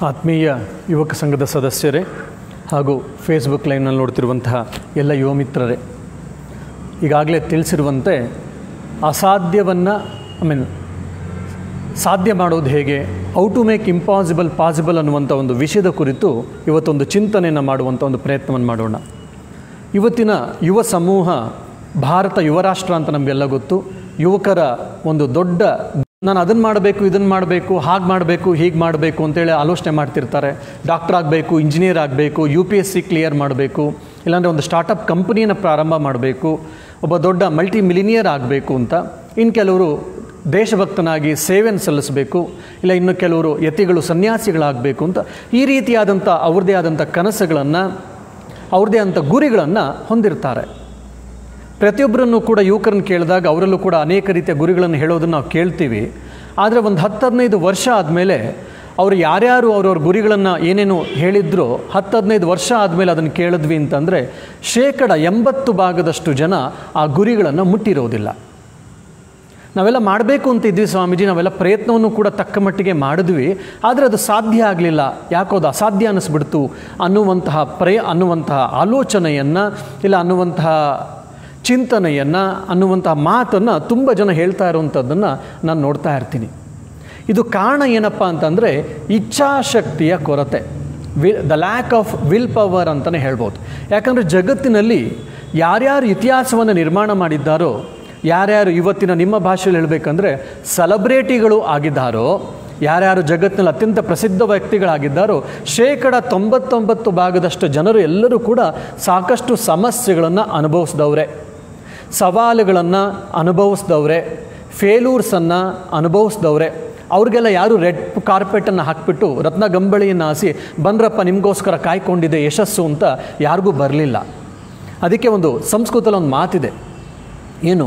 ಆತ್ಮೀಯ ಯುವಕ ಸಂಘದ ಸದಸ್ಯರೇ ಹಾಗೂ ಫೇಸ್ಬುಕ್ ಲೈವ್ನಲ್ಲಿ ನೋಡ್ತಿರುವಂತಹ ಎಲ್ಲ ಯುವ ಮಿತ್ರರೇ ಈಗಾಗಲೇ ತಿಳಿಸಿರುವಂತೆ ಅಸಾಧ್ಯವನ್ನು ಐ ಮೀನ್ ಸಾಧ್ಯ ಮಾಡೋದು ಹೇಗೆ ಔ ಟು ಮೇಕ್ ಇಂಪಾಸಿಬಲ್ ಪಾಸಿಬಲ್ ಅನ್ನುವಂಥ ಒಂದು ವಿಷಯದ ಕುರಿತು ಇವತ್ತೊಂದು ಚಿಂತನೆಯನ್ನು ಮಾಡುವಂಥ ಒಂದು ಪ್ರಯತ್ನವನ್ನು ಮಾಡೋಣ ಇವತ್ತಿನ ಯುವ ಸಮೂಹ ಭಾರತ ಯುವ ರಾಷ್ಟ್ರ ಅಂತ ನಮಗೆಲ್ಲ ಗೊತ್ತು ಯುವಕರ ಒಂದು ದೊಡ್ಡ ನಾನು ಅದನ್ನು ಮಾಡಬೇಕು ಇದನ್ನು ಮಾಡಬೇಕು ಹಾಗೆ ಮಾಡಬೇಕು ಹೀಗೆ ಮಾಡಬೇಕು ಅಂತೇಳಿ ಆಲೋಚನೆ ಮಾಡ್ತಿರ್ತಾರೆ ಡಾಕ್ಟರ್ ಆಗಬೇಕು ಇಂಜಿನಿಯರ್ ಆಗಬೇಕು U P S C clear ಮಾಡಬೇಕು ಇಲ್ಲಾಂದರೆ ಒಂದು ಸ್ಟಾರ್ಟಪ್ ಕಂಪನಿಯನ್ನು ಪ್ರಾರಂಭ ಮಾಡಬೇಕು ಒಬ್ಬ ದೊಡ್ಡ ಮಲ್ಟಿ ಮಿಲಿನಿಯರ್ ಆಗಬೇಕು ಅಂತ ಇನ್ನು ಕೆಲವರು ದೇಶಭಕ್ತನಾಗಿ ಸೇವೆಯನ್ನು ಸಲ್ಲಿಸಬೇಕು ಇಲ್ಲ ಇನ್ನು ಕೆಲವರು ಯತಿಗಳು ಸನ್ಯಾಸಿಗಳಾಗಬೇಕು ಅಂತ ಈ ರೀತಿಯಾದಂಥ ಅವ್ರದ್ದೇ ಆದಂಥ ಕನಸುಗಳನ್ನು ಅವ್ರದ್ದೇ ಆದಂಥ ಗುರಿಗಳನ್ನು ಹೊಂದಿರ್ತಾರೆ ಪ್ರತಿಯೊಬ್ಬರನ್ನು ಕೂಡ ಯುವಕರನ್ನು ಕೇಳಿದಾಗ ಅವರಲ್ಲೂ ಕೂಡ ಅನೇಕ ರೀತಿಯ ಗುರಿಗಳನ್ನು ಹೇಳೋದನ್ನು ನಾವು ಕೇಳ್ತೀವಿ ಆದರೆ ಒಂದು ಹತ್ತು ಹದಿನೈದು ವರ್ಷ ಆದಮೇಲೆ ಅವರು ಯಾರ್ಯಾರು ಅವ್ರವ್ರ ಗುರಿಗಳನ್ನು ಏನೇನು ಹೇಳಿದ್ರೋ ಹತ್ತು ಹದಿನೈದು ವರ್ಷ ಆದಮೇಲೆ ಅದನ್ನು ಕೇಳಿದ್ವಿ ಅಂತಂದರೆ ಶೇಕಡ ಎಂಬತ್ತು ಭಾಗದಷ್ಟು ಜನ ಆ ಗುರಿಗಳನ್ನು ಮುಟ್ಟಿರೋದಿಲ್ಲ ನಾವೆಲ್ಲ ಮಾಡಬೇಕು ಅಂತ ಇದ್ವಿ ಸ್ವಾಮೀಜಿ ನಾವೆಲ್ಲ ಪ್ರಯತ್ನವನ್ನು ಕೂಡ ತಕ್ಕ ಮಟ್ಟಿಗೆ ಮಾಡಿದ್ವಿ ಆದರೆ ಅದು ಸಾಧ್ಯ ಆಗಲಿಲ್ಲ ಯಾಕೋ ಅದು ಅಸಾಧ್ಯ ಅನ್ನಿಸ್ಬಿಡ್ತು ಅನ್ನುವಂತಹ ಪ್ರಯ ಅನ್ನುವಂತಹ ಆಲೋಚನೆಯನ್ನು ಇಲ್ಲ ಅನ್ನುವಂತಹ ಚಿಂತನೆಯನ್ನು ಅನ್ನುವಂತಹ ಮಾತನ್ನು ತುಂಬ ಜನ ಹೇಳ್ತಾ ಇರುವಂಥದ್ದನ್ನು ನಾನು ನೋಡ್ತಾ ಇರ್ತೀನಿ ಇದು ಕಾರಣ ಏನಪ್ಪ ಅಂತಂದರೆ ಇಚ್ಛಾಶಕ್ತಿಯ ಕೊರತೆ we the lack of will power ಅಂತಲೇ ಹೇಳ್ಬೋದು ಯಾಕಂದರೆ ಜಗತ್ತಿನಲ್ಲಿ ಯಾರ್ಯಾರು ಇತಿಹಾಸವನ್ನು ನಿರ್ಮಾಣ ಮಾಡಿದ್ದಾರೋ ಯಾರ್ಯಾರು ಇವತ್ತಿನ ನಿಮ್ಮ ಭಾಷೆಯಲ್ಲಿ ಹೇಳಬೇಕಂದ್ರೆ ಸೆಲೆಬ್ರಿಟಿಗಳು ಆಗಿದ್ದಾರೋ ಯಾರ್ಯಾರು ಜಗತ್ತಿನಲ್ಲಿ ಅತ್ಯಂತ ಪ್ರಸಿದ್ಧ ವ್ಯಕ್ತಿಗಳಾಗಿದ್ದಾರೋ ಶೇಕಡ ತೊಂಬತ್ತೊಂಬತ್ತು ಭಾಗದಷ್ಟು ಜನರು ಎಲ್ಲರೂ ಕೂಡ ಸಾಕಷ್ಟು ಸಮಸ್ಯೆಗಳನ್ನು ಅನುಭವಿಸಿದವ್ರೆ ಸವಾಲುಗಳನ್ನು ಅನುಭವಿಸಿದವ್ರೆ ಫೇಲೂರ್ಸನ್ನು ಅನುಭವಿಸಿದವ್ರೆ ಅವ್ರಿಗೆಲ್ಲ ಯಾರು ರೆಡ್ ಕಾರ್ಪೆಟನ್ನು ಹಾಕಿಬಿಟ್ಟು ರತ್ನ ಗಂಬಳಿಯನ್ನು ಹಾಸಿ ಬಂದ್ರಪ್ಪ ನಿಮಗೋಸ್ಕರ ಕಾಯ್ಕೊಂಡಿದೆ ಯಶಸ್ಸು ಅಂತ ಯಾರಿಗೂ ಬರಲಿಲ್ಲ ಅದಕ್ಕೆ ಒಂದು ಸಂಸ್ಕೃತದಲ್ಲಿ ಒಂದು ಮಾತಿದೆ ಏನು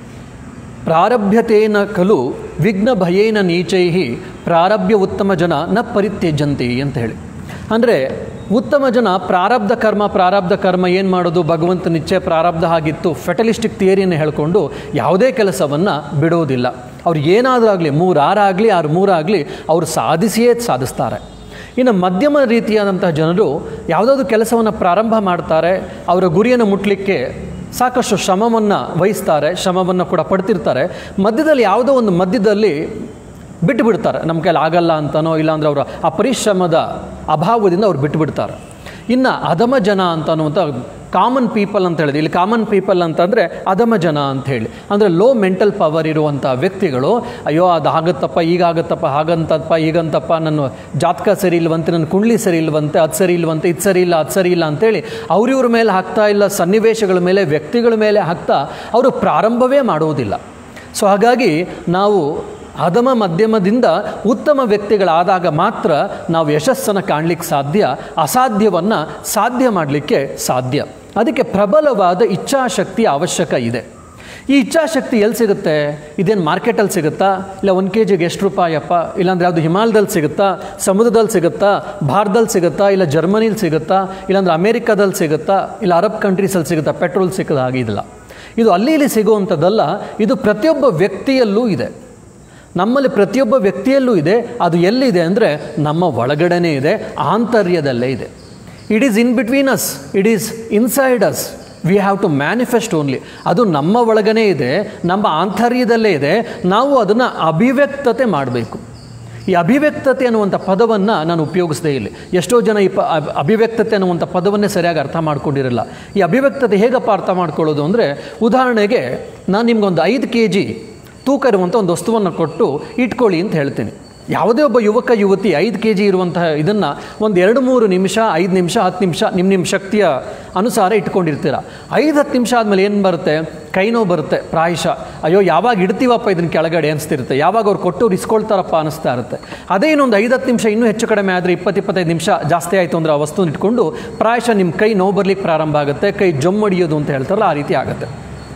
ಪ್ರಾರಭ್ಯತೇನ ಖಲು ವಿಘ್ನ ಭಯೇನ ನೀಚೈ ಪ್ರಾರಭ್ಯ ಉತ್ತಮ ಜನ ನ ಪರಿತ್ಯಜಂತಿ ಅಂತ ಹೇಳಿ ಅಂದರೆ ಉತ್ತಮ ಜನ ಪ್ರಾರಬ್ಧ ಕರ್ಮ ಪ್ರಾರಬ್ಧ ಕರ್ಮ ಏನು ಮಾಡೋದು ಭಗವಂತನ ಇಚ್ಛೆ ಪ್ರಾರಬ್ಧ ಆಗಿತ್ತು ಫೆಟಲಿಸ್ಟಿಕ್ ಥಿಯರಿಯನ್ನು ಹೇಳ್ಕೊಂಡು ಯಾವುದೇ ಕೆಲಸವನ್ನು ಬಿಡೋದಿಲ್ಲ ಅವ್ರು ಏನಾದರೂ ಆಗಲಿ ಮೂರು ಆರಾಗಲಿ ಆರು ಮೂರಾಗಲಿ ಅವರು ಸಾಧಿಸಿಯೇ ಸಾಧಿಸ್ತಾರೆ ಇನ್ನು ಮಧ್ಯಮ ರೀತಿಯಾದಂತಹ ಜನರು ಯಾವುದಾದ್ರು ಕೆಲಸವನ್ನು ಪ್ರಾರಂಭ ಮಾಡ್ತಾರೆ ಅವರ ಗುರಿಯನ್ನು ಮುಟ್ಟಲಿಕ್ಕೆ ಸಾಕಷ್ಟು ಶ್ರಮವನ್ನು ವಹಿಸ್ತಾರೆ ಶ್ರಮವನ್ನು ಕೂಡ ಪಡ್ತಿರ್ತಾರೆ ಮಧ್ಯದಲ್ಲಿ ಯಾವುದೋ ಒಂದು ಮಧ್ಯದಲ್ಲಿ ಬಿಟ್ಟು ಬಿಡ್ತಾರೆ ನಮ್ಮ ಕೈಲಿ ಆಗಲ್ಲ ಅಂತನೋ ಇಲ್ಲಾಂದ್ರೆ ಅವರ ಆ ಪರಿಶ್ರಮದ ಅಭಾವದಿಂದ ಅವ್ರು ಬಿಟ್ಟುಬಿಡ್ತಾರೆ ಇನ್ನು ಅಧಮ ಜನ ಅಂತ ಅನ್ನುವಂಥ ಕಾಮನ್ ಪೀಪಲ್ ಅಂತ ಹೇಳಿದೆ ಇಲ್ಲಿ ಕಾಮನ್ ಪೀಪಲ್ ಅಂತಂದರೆ ಅಧಮ ಜನ ಅಂತ ಹೇಳಿ ಅಂದರೆ ಲೋ ಮೆಂಟಲ್ ಪವರ್ ಇರುವಂಥ ವ್ಯಕ್ತಿಗಳು ಅಯ್ಯೋ ಅದು ಆಗುತ್ತಪ್ಪ ಈಗಾಗುತ್ತಪ್ಪ ಹಾಗಂತಪ್ಪ ಈಗಂತಪ್ಪ ನನ್ನ ಜಾತಕ ಸರಿ ಇಲ್ವಂತೆ ನನ್ನ ಕುಂಡ್ಲಿ ಸರಿ ಇಲ್ವಂತೆ ಅದು ಸರಿ ಇಲ್ವಂತೆ ಇದು ಸರಿ ಇಲ್ಲ ಅದು ಸರಿ ಇಲ್ಲ ಅಂತೇಳಿ ಅವ್ರಿವ್ರ ಮೇಲೆ ಹಾಕ್ತಾ ಇಲ್ಲ ಸನ್ನಿವೇಶಗಳ ಮೇಲೆ ವ್ಯಕ್ತಿಗಳ ಮೇಲೆ ಹಾಕ್ತಾ ಅವರು ಪ್ರಾರಂಭವೇ ಮಾಡುವುದಿಲ್ಲ ಸೊ ಹಾಗಾಗಿ ನಾವು ಅಧಮ ಮಧ್ಯಮದಿಂದ ಉತ್ತಮ ವ್ಯಕ್ತಿಗಳಾದಾಗ ಮಾತ್ರ ನಾವು ಯಶಸ್ಸನ್ನು ಕಾಣಲಿಕ್ಕೆ ಸಾಧ್ಯ ಅಸಾಧ್ಯವನ್ನು ಸಾಧ್ಯ ಮಾಡಲಿಕ್ಕೆ ಸಾಧ್ಯ ಅದಕ್ಕೆ ಪ್ರಬಲವಾದ ಇಚ್ಛಾಶಕ್ತಿ ಅವಶ್ಯಕ ಇದೆ ಈ ಇಚ್ಛಾಶಕ್ತಿ ಎಲ್ಲಿ ಸಿಗುತ್ತೆ ಇದೇನು ಮಾರ್ಕೆಟಲ್ಲಿ ಸಿಗುತ್ತಾ ಇಲ್ಲ ಒಂದು ಕೆ ಜಿಗೆ ಎಷ್ಟು ರೂಪಾಯಪ್ಪ ಇಲ್ಲಾಂದ್ರೆ ಯಾವುದು ಹಿಮಾಲಯದಲ್ಲಿ ಸಿಗುತ್ತಾ ಸಮುದ್ರದಲ್ಲಿ ಸಿಗುತ್ತಾ ಭಾರತದಲ್ಲಿ ಸಿಗುತ್ತಾ ಇಲ್ಲ ಜರ್ಮನಿಲಿ ಸಿಗುತ್ತಾ ಇಲ್ಲಾಂದ್ರೆ ಅಮೇರಿಕಾದಲ್ಲಿ ಸಿಗುತ್ತಾ ಇಲ್ಲ ಅರಬ್ ಕಂಟ್ರೀಸಲ್ಲಿ ಸಿಗುತ್ತಾ ಪೆಟ್ರೋಲ್ ಸಿಗೋದು ಹಾಗಿಲ್ಲ ಇದು ಅಲ್ಲಿ ಇಲ್ಲಿ ಸಿಗುವಂಥದ್ದಲ್ಲ ಇದು ಪ್ರತಿಯೊಬ್ಬ ವ್ಯಕ್ತಿಯಲ್ಲೂ ಇದೆ ನಮ್ಮಲ್ಲಿ ಪ್ರತಿಯೊಬ್ಬ ವ್ಯಕ್ತಿಯಲ್ಲೂ ಇದೆ ಅದು ಎಲ್ಲಿದೆ ಅಂದರೆ ನಮ್ಮ ಒಳಗಡೆನೇ ಇದೆ ಆಂತರ್ಯದಲ್ಲೇ ಇದೆ it is in between us it is inside us we have to manifest only ಅದು ನಮ್ಮ ಒಳಗನೇ ಇದೆ ನಮ್ಮ ಆಂತರ್ಯದಲ್ಲೇ ಇದೆ ನಾವು ಅದನ್ನು ಅಭಿವ್ಯಕ್ತತೆ ಮಾಡಬೇಕು ಈ ಅಭಿವ್ಯಕ್ತತೆ ಅನ್ನುವಂಥ ಪದವನ್ನು ನಾನು ಉಪಯೋಗಿಸದೇ ಇಲ್ಲಿ ಎಷ್ಟೋ ಜನ ಈ ಪ ಅಭ್- ಅಭಿವ್ಯಕ್ತತೆ ಅನ್ನುವಂಥ ಪದವನ್ನೇ ಸರಿಯಾಗಿ ಅರ್ಥ ಮಾಡ್ಕೊಂಡಿರಲ್ಲ ಈ ಅಭಿವ್ಯಕ್ತತೆ ಹೇಗಪ್ಪ ಅರ್ಥ ಮಾಡ್ಕೊಳ್ಳೋದು ಅಂದರೆ ಉದಾಹರಣೆಗೆ ನಾನು ನಿಮ್ಗೊಂದು ಐದು ಕೆ ಜಿ ತೂಕ ಇರುವಂಥ ಒಂದು ವಸ್ತುವನ್ನು ಕೊಟ್ಟು ಇಟ್ಕೊಳ್ಳಿ ಅಂತ ಹೇಳ್ತೀನಿ ಯಾವುದೇ ಒಬ್ಬ ಯುವಕ ಯುವತಿ ಐದು ಕೆ ಜಿ ಇರುವಂತಹ ಇದನ್ನು ಒಂದು ಎರಡು ಮೂರು ನಿಮಿಷ ಐದು ನಿಮಿಷ ಹತ್ತು ನಿಮಿಷ ನಿಮ್ಮ ನಿಮ್ಮ ಶಕ್ತಿಯ ಅನುಸಾರ ಇಟ್ಕೊಂಡಿರ್ತೀರ ಐದು ಹತ್ತು ನಿಮಿಷ ಆದಮೇಲೆ ಏನು ಬರುತ್ತೆ ಕೈ ನೋವು ಬರುತ್ತೆ ಪ್ರಾಯಶಃ ಅಯ್ಯೋ ಯಾವಾಗ ಇಡ್ತೀವಪ್ಪ ಇದನ್ನ ಕೆಳಗಡೆ ಅನಿಸ್ತಿರುತ್ತೆ ಯಾವಾಗ ಅವ್ರು ಕೊಟ್ಟವ್ರು ಇಸ್ಕೊಳ್ತಾರಪ್ಪ ಅನಿಸ್ತಾ ಇರುತ್ತೆ ಅದೇ ಇನ್ನೊಂದು ಐದು ಹತ್ತು ನಿಮಿಷ ಇನ್ನೂ ಹೆಚ್ಚು ಕಡಿಮೆ ಆದರೆ ಇಪ್ಪತ್ತು ಇಪ್ಪತ್ತೈದು ನಿಮಿಷ ಜಾಸ್ತಿ ಆಯಿತು ಅಂದರೆ ಆ ವಸ್ತುನ ಇಟ್ಕೊಂಡು ಪ್ರಾಯಶಃ ನಿಮ್ಮ ಕೈ ನೋವು ಬರ್ಲಿಕ್ಕೆ ಪ್ರಾರಂಭ ಆಗುತ್ತೆ ಕೈ ಜೊಮ್ಮಡಿಯೋದು ಅಂತ ಹೇಳ್ತಾರಲ್ಲ ಆ ರೀತಿ ಆಗುತ್ತೆ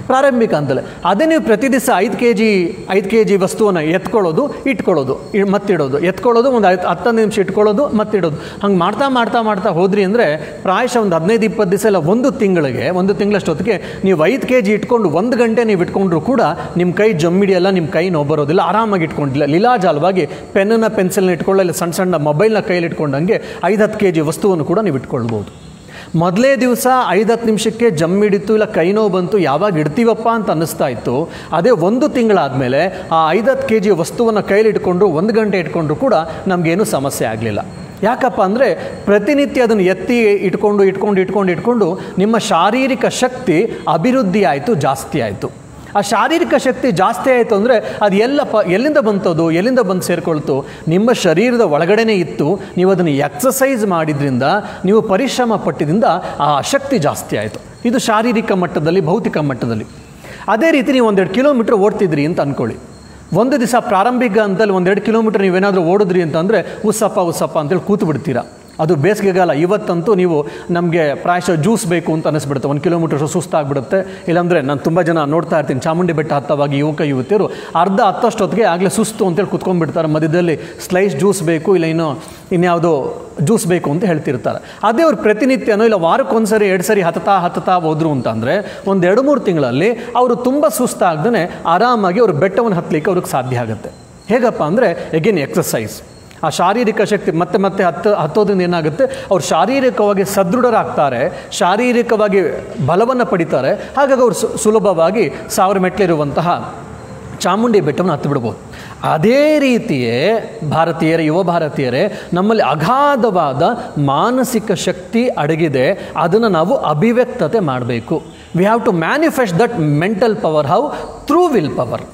ಪ್ರಾರಂಭಿಕ ಹಂತದಲ್ಲಿ ಅದೇ ನೀವು ಪ್ರತಿ ದಿವಸ ಐದು ಕೆ ಜಿ ಐದು ಕೆ ಜಿ ವಸ್ತುವನ್ನು ಎತ್ಕೊಳ್ಳೋದು ಇಟ್ಕೊಳ್ಳೋದು ಇ- ಮತ್ತಿಡೋದು ಎತ್ಕೊಳ್ಳೋದು ಒಂದು ಐದು ಹತ್ತೊಂದು ನಿಮಿಷ ಇಟ್ಕೊಳ್ಳೋದು ಮತ್ತಿಡೋದು ಹಂಗೆ ಮಾಡ್ತಾ ಮಾಡ್ತಾ ಮಾಡ್ತಾ ಹೋದ್ರಿ ಅಂದರೆ ಪ್ರಾಯಶಃ ಒಂದು ಹದಿನೈದು ಇಪ್ಪತ್ತು ದಿವಸ ಇಲ್ಲ ಒಂದು ತಿಂಗಳಿಗೆ ಒಂದು ತಿಂಗಳಷ್ಟೊತ್ತಿಗೆ ನೀವು ಐದು ಕೆ ಜಿ ಇಟ್ಕೊಂಡು ಒಂದು ಗಂಟೆ ನೀವು ಇಟ್ಕೊಂಡ್ರು ಕೂಡ ನಿಮ್ಮ ಕೈ ಜಮ್ಮಿಡಿಯಲ್ಲ ನಿಮ್ಮ ಕೈ ನೋವು ಬರೋದಿಲ್ಲ ಆರಾಮಾಗಿ ಇಟ್ಕೊಂಡಿಲ್ಲ ಲೀಲಾಜಾಲವಾಗಿ ಪೆನ್ನನ್ನು ಪೆನ್ಸಿಲ್ನ ಇಟ್ಕೊಳ್ಳಲ್ಲ ಸಣ್ಣ ಸಣ್ಣ ಮೊಬೈಲ್ನ ಕೈಯಲ್ಲಿ ಇಟ್ಕೊಂಡಂಗೆ ಐದು ಹತ್ತು ಕೆ ಜಿ ವಸ್ತುವನ್ನು ಕೂಡ ನೀವು ಇಟ್ಕೊಳ್ಬೋದು ಮೊದಲೇ ದಿವಸ ಐದು ಹತ್ತು ನಿಮಿಷಕ್ಕೆ ಜಮ್ ಹಿಡಿತು ಇಲ್ಲ ಕೈ ನೋವು ಬಂತು ಯಾವಾಗ ಇಡ್ತೀವಪ್ಪ ಅಂತ ಅನ್ನಿಸ್ತಾ ಇತ್ತು ಅದೇ ಒಂದು ತಿಂಗಳಾದಮೇಲೆ ಆ ಐದತ್ತು ಕೆ ಜಿ ವಸ್ತುವನ್ನು ಕೈಲಿ ಇಟ್ಕೊಂಡ್ರು ಒಂದು ಗಂಟೆ ಇಟ್ಕೊಂಡ್ರು ಕೂಡ ನಮಗೇನು ಸಮಸ್ಯೆ ಆಗಲಿಲ್ಲ ಯಾಕಪ್ಪ ಅಂದರೆ ಪ್ರತಿನಿತ್ಯ ಅದನ್ನು ಎತ್ತಿ ಇಟ್ಕೊಂಡು ಇಟ್ಕೊಂಡು ಇಟ್ಕೊಂಡು ಇಟ್ಕೊಂಡು ನಿಮ್ಮ ಶಾರೀರಿಕ ಶಕ್ತಿ ಅಭಿವೃದ್ಧಿ ಆಯಿತು ಜಾಸ್ತಿ ಆಯಿತು ಆ ಶಾರೀರಿಕ ಶಕ್ತಿ ಜಾಸ್ತಿ ಆಯಿತು ಅಂದರೆ ಅದು ಎಲ್ಲ ಪ ಎಲ್ಲಿಂದ ಬಂತದು ಎಲ್ಲಿಂದ ಬಂದು ಸೇರಿಕೊಳ್ತು ನಿಮ್ಮ ಶರೀರದ ಒಳಗಡೆನೇ ಇತ್ತು ನೀವು ಅದನ್ನು ಎಕ್ಸಸೈಸ್ ಮಾಡಿದ್ರಿಂದ ನೀವು ಪರಿಶ್ರಮ ಪಟ್ಟಿದ್ರಿಂದ ಆ ಶಕ್ತಿ ಜಾಸ್ತಿ ಆಯಿತು ಇದು ಶಾರೀರಿಕ ಮಟ್ಟದಲ್ಲಿ ಭೌತಿಕ ಮಟ್ಟದಲ್ಲಿ ಅದೇ ರೀತಿ ನೀವು ಒಂದೆರಡು ಕಿಲೋಮೀಟ್ರ್ ಓಡ್ತಿದ್ರಿ ಅಂತ ಅಂದ್ಕೊಳ್ಳಿ ಒಂದು ದಿವಸ ಪ್ರಾರಂಭಿಕ ಹಂತದಲ್ಲಿ ಒಂದೆರಡು ಕಿಲೋಮೀಟ್ರ್ ನೀವೇನಾದರೂ ಓಡಿದ್ರಿ ಅಂತಂದರೆ ಉಸ್ಸಪ್ಪ ಉಸ್ಸಪ್ಪ ಅಂತೇಳಿ ಕೂತು ಬಿಡ್ತೀರಾ ಅದು ಬೇಸಿಗೆಗಾಲ ಇವತ್ತಂತೂ ನೀವು ನಮಗೆ ಪ್ರಾಯಶಃ ಜ್ಯೂಸ್ ಬೇಕು ಅಂತ ಅನಿಸ್ಬಿಡುತ್ತೆ ಒಂದು ಕಿಲೋಮೀಟರ್ ಸುಸ್ತಾಗ್ಬಿಡುತ್ತೆ ಇಲ್ಲಾಂದರೆ ನಾನು ತುಂಬ ಜನ ನೋಡ್ತಾ ಇರ್ತೀನಿ ಚಾಮುಂಡಿ ಬೆಟ್ಟ ಹತ್ತವಾಗ ಯುವಕ ಯುವತಿಯರು ಅರ್ಧ ಹತ್ತಷ್ಟೊತ್ತಿಗೆ ಆಗಲೇ ಸುಸ್ತು ಅಂತೇಳಿ ಕುತ್ಕೊಂಡ್ಬಿಡ್ತಾರೆ ಮಧ್ಯದಲ್ಲಿ ಸ್ಲೈಸ್ ಜ್ಯೂಸ್ ಬೇಕು ಇಲ್ಲ ಇನ್ನೂ ಇನ್ಯಾವುದೋ ಜ್ಯೂಸ್ ಬೇಕು ಅಂತ ಹೇಳ್ತಿರ್ತಾರೆ ಅದೇ ಅವ್ರು ಪ್ರತಿನಿತ್ಯನೋ ಇಲ್ಲ ವಾರಕ್ಕೊಂದ್ಸರಿ ಎರಡು ಸರಿ ಹತ್ತತಾ ಹತ್ತತಾ ಹೋದ್ರು ಅಂತಂದರೆ ಒಂದು ಎರಡು ಮೂರು ತಿಂಗಳಲ್ಲಿ ಅವರು ತುಂಬ ಸುಸ್ತಾಗ್ದೇ ಆರಾಮಾಗಿ ಅವ್ರ ಬೆಟ್ಟವನ್ನು ಹತ್ತಲಿಕ್ಕೆ ಅವ್ರಿಗೆ ಸಾಧ್ಯ ಆಗುತ್ತೆ ಹೇಗಪ್ಪ ಅಂದರೆ ಎಗೇನ್ ಎಕ್ಸಸೈಸ್ ಆ ಶಾರೀರಿಕ ಶಕ್ತಿ ಮತ್ತೆ ಮತ್ತೆ ಹತ್ತು ಹತ್ತೋದ್ರಿಂದ ಏನಾಗುತ್ತೆ ಅವ್ರು ಶಾರೀರಿಕವಾಗಿ ಸದೃಢರಾಗ್ತಾರೆ ಶಾರೀರಿಕವಾಗಿ ಬಲವನ್ನು ಪಡಿತಾರೆ ಹಾಗಾಗಿ ಅವರು ಸು- ಸುಲಭವಾಗಿ ಸಾವಿರ ಮೆಟ್ಲಿರುವಂತಹ ಚಾಮುಂಡಿ ಬೆಟ್ಟವನ್ನು ಹತ್ತು ಬಿಡ್ಬೋದು ಅದೇ ರೀತಿಯೇ ಭಾರತೀಯರೇ ಯುವ ಭಾರತೀಯರೇ ನಮ್ಮಲ್ಲಿ ಅಗಾಧವಾದ ಮಾನಸಿಕ ಶಕ್ತಿ ಅಡಗಿದೆ ಅದನ್ನು ನಾವು ಅಭಿವ್ಯಕ್ತತೆ ಮಾಡಬೇಕು we have to manifest that mental power how through will power